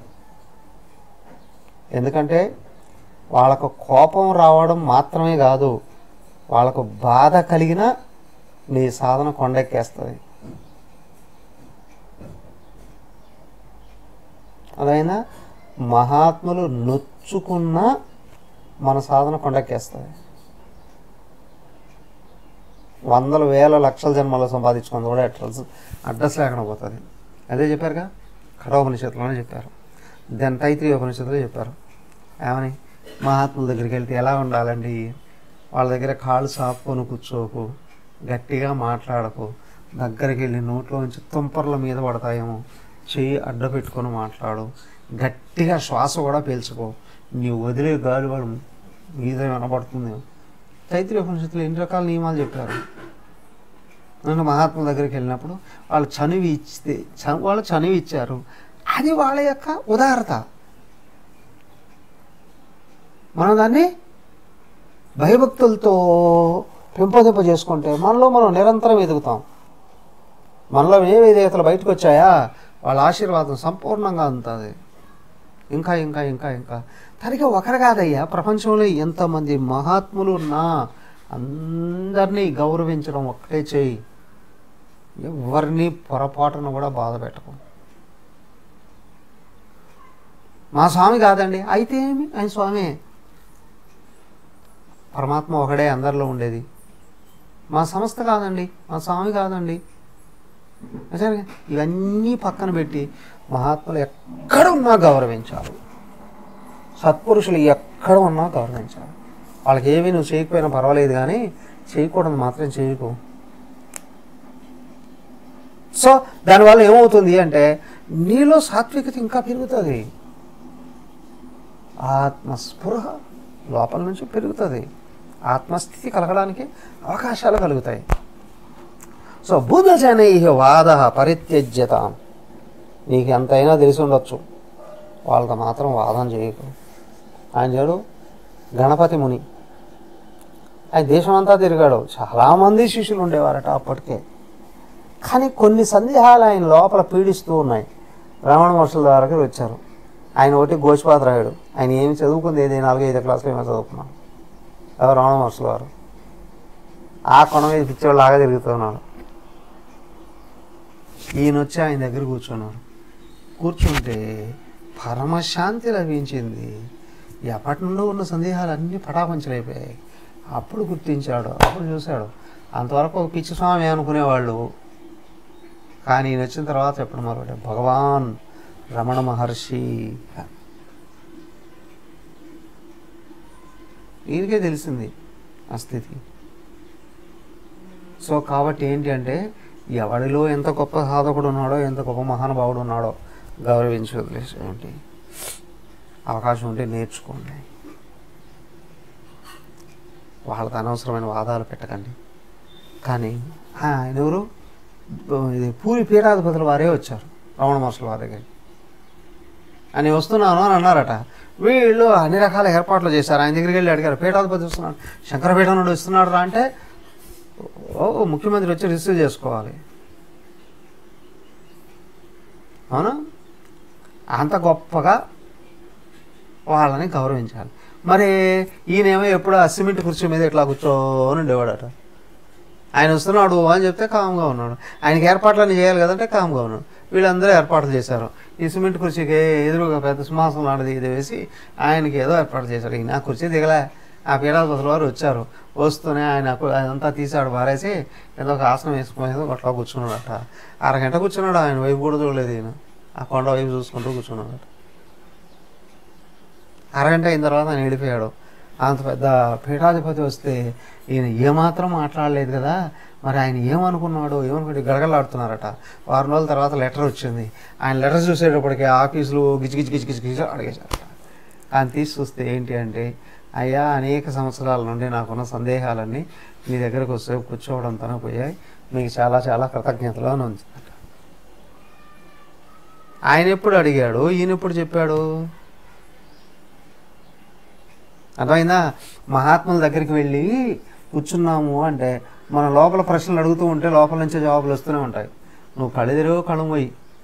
ఎందుకంటే వాళ్ళకు కోపం రావడం మాత్రమే కాదు వాళ్ళకు బాధ కలిగిన నీ సాధన కొండెక్కేస్తుంది అదైనా మహాత్ములు నొచ్చుకున్న మన సాధన కొండెక్కేస్తుంది వందల వేల లక్షల జన్మలో సంపాదించుకుంది కూడా అడ్రస్ అడ్రస్ లేకుండా పోతుంది అదే చెప్పారుగా కఠోపనిషత్తులోనే చెప్పారు దెన్ తైత్రీయ ఉపనిషత్తులో చెప్పారు ఏమని మహాత్ముల దగ్గరికి వెళ్తే ఎలా ఉండాలండి వాళ్ళ దగ్గర కాళ్ళు సాపుకొని కూర్చోకు గట్టిగా మాట్లాడకు దగ్గరికి వెళ్ళి నోట్లో నుంచి తుంపర్ల మీద పడతాయేమో చెయ్యి అడ్డ పెట్టుకొని మాట్లాడు గట్టిగా శ్వాస కూడా పీల్చుకో నీ వదిలే గాలి వాడు మీద వినపడుతుంది తైత్రీయ ఉపనిషత్తులు ఎన్ని రకాల నియమాలు చెప్పారు నేను మహాత్ముల దగ్గరికి వెళ్ళినప్పుడు వాళ్ళు చనువి ఇచ్చితే చ- వాళ్ళు చనువి ఇచ్చారు అది వాళ్ళ యొక్క ఉదారత మనం దాన్ని భయభక్తులతో పెంపొందింప చేసుకుంటే మనలో మనం నిరంతరం ఎదుగుతాం మనలో ఏ విధేయతలు బయటకు వచ్చాయా వాళ్ళ ఆశీర్వాదం సంపూర్ణంగా ఉంటుంది ఇంకా ఇంకా ఇంకా ఇంకా తనకి ఒకరు కాదయ్యా ప్రపంచంలో ఎంతమంది మహాత్ములు ఉన్నా అందరినీ గౌరవించడం ఒక్కటే చేయి ఎవరిని పొరపాటును కూడా బాధ పెట్టకు మా స్వామి కాదండి అయితే ఏమి ఆయన స్వామి పరమాత్మ ఒకడే అందరిలో ఉండేది మా సంస్థ కాదండి మా స్వామి కాదండి నిజంగా ఇవన్నీ పక్కన పెట్టి మహాత్ములు ఎక్కడ ఉన్నా గౌరవించాలి సత్పురుషులు ఎక్కడ ఉన్నా గౌరవించాలి వాళ్ళకి ఏమీ నువ్వు చేయకపోయినా పర్వాలేదు కానీ చేయకూడదు మాత్రం చేయకు సో దానివల్ల ఏమవుతుంది అంటే నీలో సాత్వికత ఇంకా పెరుగుతుంది ఆత్మస్పృహ లోపల నుంచి పెరుగుతుంది ఆత్మస్థితి కలగడానికి అవకాశాలు కలుగుతాయి సో బుధజనై వాద పరిత్యజ్యత నీకు ఎంతైనా తెలిసి ఉండొచ్చు వాళ్ళతో మాత్రం వాదన చేయకు ఆయన చూడు గణపతి ముని ఆయన దేశమంతా తిరిగాడు చాలామంది శిష్యులు ఉండేవారట అప్పటికే కానీ కొన్ని సందేహాలు ఆయన లోపల పీడిస్తూ ఉన్నాయి రమణ మహర్షుల దగ్గరికి వచ్చారు ఆయన ఒకటి గోచిపాత్రాయుడు ఆయన ఏమి చదువుకుంది ఏది నాలుగు ఐదు క్లాసులు ఏమో చదువుకున్నాడు ఎవరు రమణ మహర్షుల వారు ఆ కొన మీద పిచ్చోడు లాగా తిరుగుతున్నాడు ఈయన వచ్చి ఆయన దగ్గర కూర్చున్నారు కూర్చుంటే పరమశాంతి లభించింది ఎప్పటి నుండో ఉన్న సందేహాలు అన్నీ పటాపంచలైపోయాయి అప్పుడు గుర్తించాడు అప్పుడు చూశాడు అంతవరకు ఒక పిచ్చి స్వామి అనుకునేవాళ్ళు కానీ ఈయన వచ్చిన తర్వాత ఎప్పుడు మొదలు భగవాన్ రమణ మహర్షి ఈయనకే తెలిసింది ఆ స్థితి సో కాబట్టి ఏంటి అంటే ఎవడిలో ఎంత గొప్ప సాధకుడు ఉన్నాడో ఎంత గొప్ప మహానుభావుడు ఉన్నాడో గౌరవించి వదిలేసేయండి అవకాశం ఉంటే నేర్చుకోండి వాళ్ళతో అనవసరమైన వాదాలు పెట్టకండి కానీ ఆ, ఆయన ఎవరు ఇది పూరి పీఠాధిపతుల వారే వచ్చారు రమణ మహర్షుల వారి దగ్గరికి అని వస్తున్నాను అని అన్నారట వీళ్ళు అన్ని రకాల ఏర్పాట్లు చేశారు ఆయన దగ్గరికి వెళ్ళి అడిగారు పీఠాధిపతి వస్తున్నాడు శంకరపీఠం నుండి వస్తున్నాడు రా అంటే ఓ ముఖ్యమంత్రి వచ్చి రిసీవ్ చేసుకోవాలి అవునా అంత గొప్పగా వాళ్ళని గౌరవించాలి మరి ఈయనేమో ఎప్పుడు ఆ సిమెంట్ కుర్చీ మీద ఇట్లా కూర్చోని ఉండేవాడట ఆయన వస్తున్నాడు అని చెప్తే కామ్గా ఉన్నాడు ఆయనకి ఏర్పాట్లన్నీ చేయాలి కదంటే కామ్గా ఉన్నాడు వీళ్ళందరూ ఏర్పాట్లు చేశారు ఈ సిమెంట్ కుర్చీకి ఎదురుగా పెద్ద సింహాసనం లాంటిది ఇది వేసి ఆయనకి ఏదో ఏర్పాటు చేశారు ఈయన ఆ కుర్చీ దిగలే ఆ పీఠాధిపతుల వారు వచ్చారు వస్తూనే ఆయన కు- అదంతా తీసాడు పారేసి ఏదో ఒక ఆసనం వేసుకునేది అట్లా కూర్చున్నాడట అరగంట కూర్చున్నాడు ఆయన వైపు కూడా చూడలేదు ఈయన ఆ కొండ వైపు చూసుకుంటూ కూర్చున్నాడట అరగంట అయిన తర్వాత ఆయన వెళ్ళిపోయాడు అంత పెద్ద పీఠాధిపతి వస్తే ఈయన ఏమాత్రం మాట్లాడలేదు కదా మరి ఆయన ఏమనుకున్నాడు ఏమనుకుంటే గడగలాడుతున్నారట వారం రోజుల తర్వాత లెటర్ వచ్చింది ఆయన లెటర్ చూసేటప్పటికి ఆఫీసులు గిచి గిచి గిచి గిచి గిచి అడిగేశారట ఆయన తీసి చూస్తే ఏంటి అంటే అయ్యా అనేక సంవత్సరాల నుండి నాకున్న సందేహాలన్నీ మీ దగ్గరకు వస్తే కూర్చోవడంతోనే పోయాయి మీకు చాలా చాలా కృతజ్ఞతలు అని ఉంచిందట ఆయన ఎప్పుడు అడిగాడు ఈయన ఎప్పుడు చెప్పాడు అర్థమైందా మహాత్ముల దగ్గరికి వెళ్ళి కూర్చున్నాము అంటే మన లోపల ప్రశ్నలు అడుగుతూ ఉంటే లోపల నుంచే జవాబులు వస్తూనే ఉంటాయి నువ్వు కళ్ళెదిరో కళ్ళు పోయి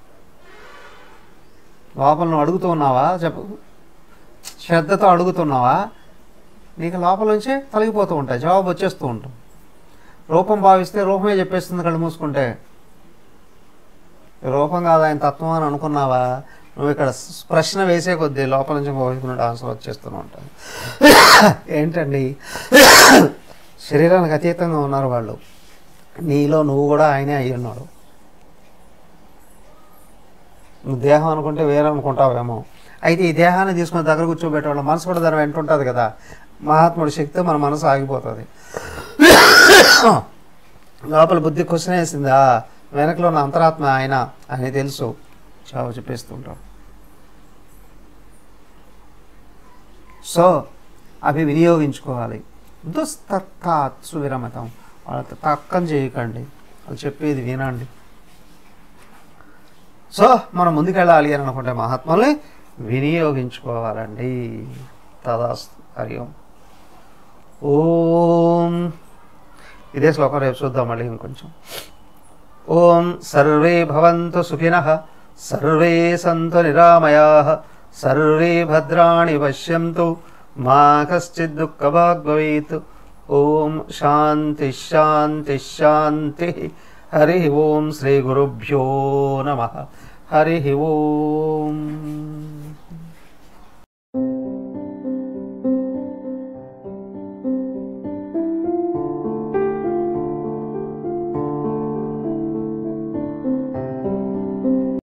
లోపల నువ్వు అడుగుతూ ఉన్నావా చెప్పు శ్రద్ధతో అడుగుతున్నావా నీకు లోపల నుంచే తొలగిపోతూ ఉంటాయి జవాబు వచ్చేస్తూ ఉంటాం రూపం భావిస్తే రూపమే చెప్పేస్తుంది కళ్ళు మూసుకుంటే రూపం కాదు ఆయన తత్వం అని అనుకున్నావా నువ్వు ఇక్కడ స్- ప్రశ్న వేసే కొద్దీ లోపల నుంచి కోరుకున్నట్టు ఆన్సర్ వచ్చేస్తూనే ఉంటాను ఏంటండి శరీరానికి అతీతంగా ఉన్నారు వాళ్ళు నీలో నువ్వు కూడా ఆయనే అయి ఉన్నాడు నువ్వు దేహం అనుకుంటే వేరే అనుకుంటావేమో అయితే ఈ దేహాన్ని తీసుకుని దగ్గర కూర్చోబెట్టేవాళ్ళ మనసు కూడా దాని వెంట ఉంటుంది కదా మహాత్ముడి శక్తి మన మనసు ఆగిపోతుంది లోపల బుద్ధి క్వశ్చన్ వేసిందా వెనకలో ఉన్న అంతరాత్మ ఆయన అని తెలుసు చావు చెప్పేస్తుంటాం సో అవి వినియోగించుకోవాలి దుస్తర్కాత్సు విరమతం వాళ్ళతో తక్కం చేయకండి వాళ్ళు చెప్పేది వినండి సో మనం ముందుకెళ్ళాలి అని అనుకుంటే మహాత్ముల్ని వినియోగించుకోవాలండి తదాస్తు హరి ఓం ఓం ఇదే శ్లోకం రేపు చూద్దాం మళ్ళీ ఇంకొంచెం ఓం సర్వే భవంతు సుఖినః సర్వే సంతు నిరామయాః సర్వే భద్రాణి పశ్యంతు మా కశ్చిద్ దుఃఖభాగ్ భవేత్ ఓం శాంతి శాంతి శాంతి హరి ఓం శ్రీ గురుభ్యో నమ హరి ఓం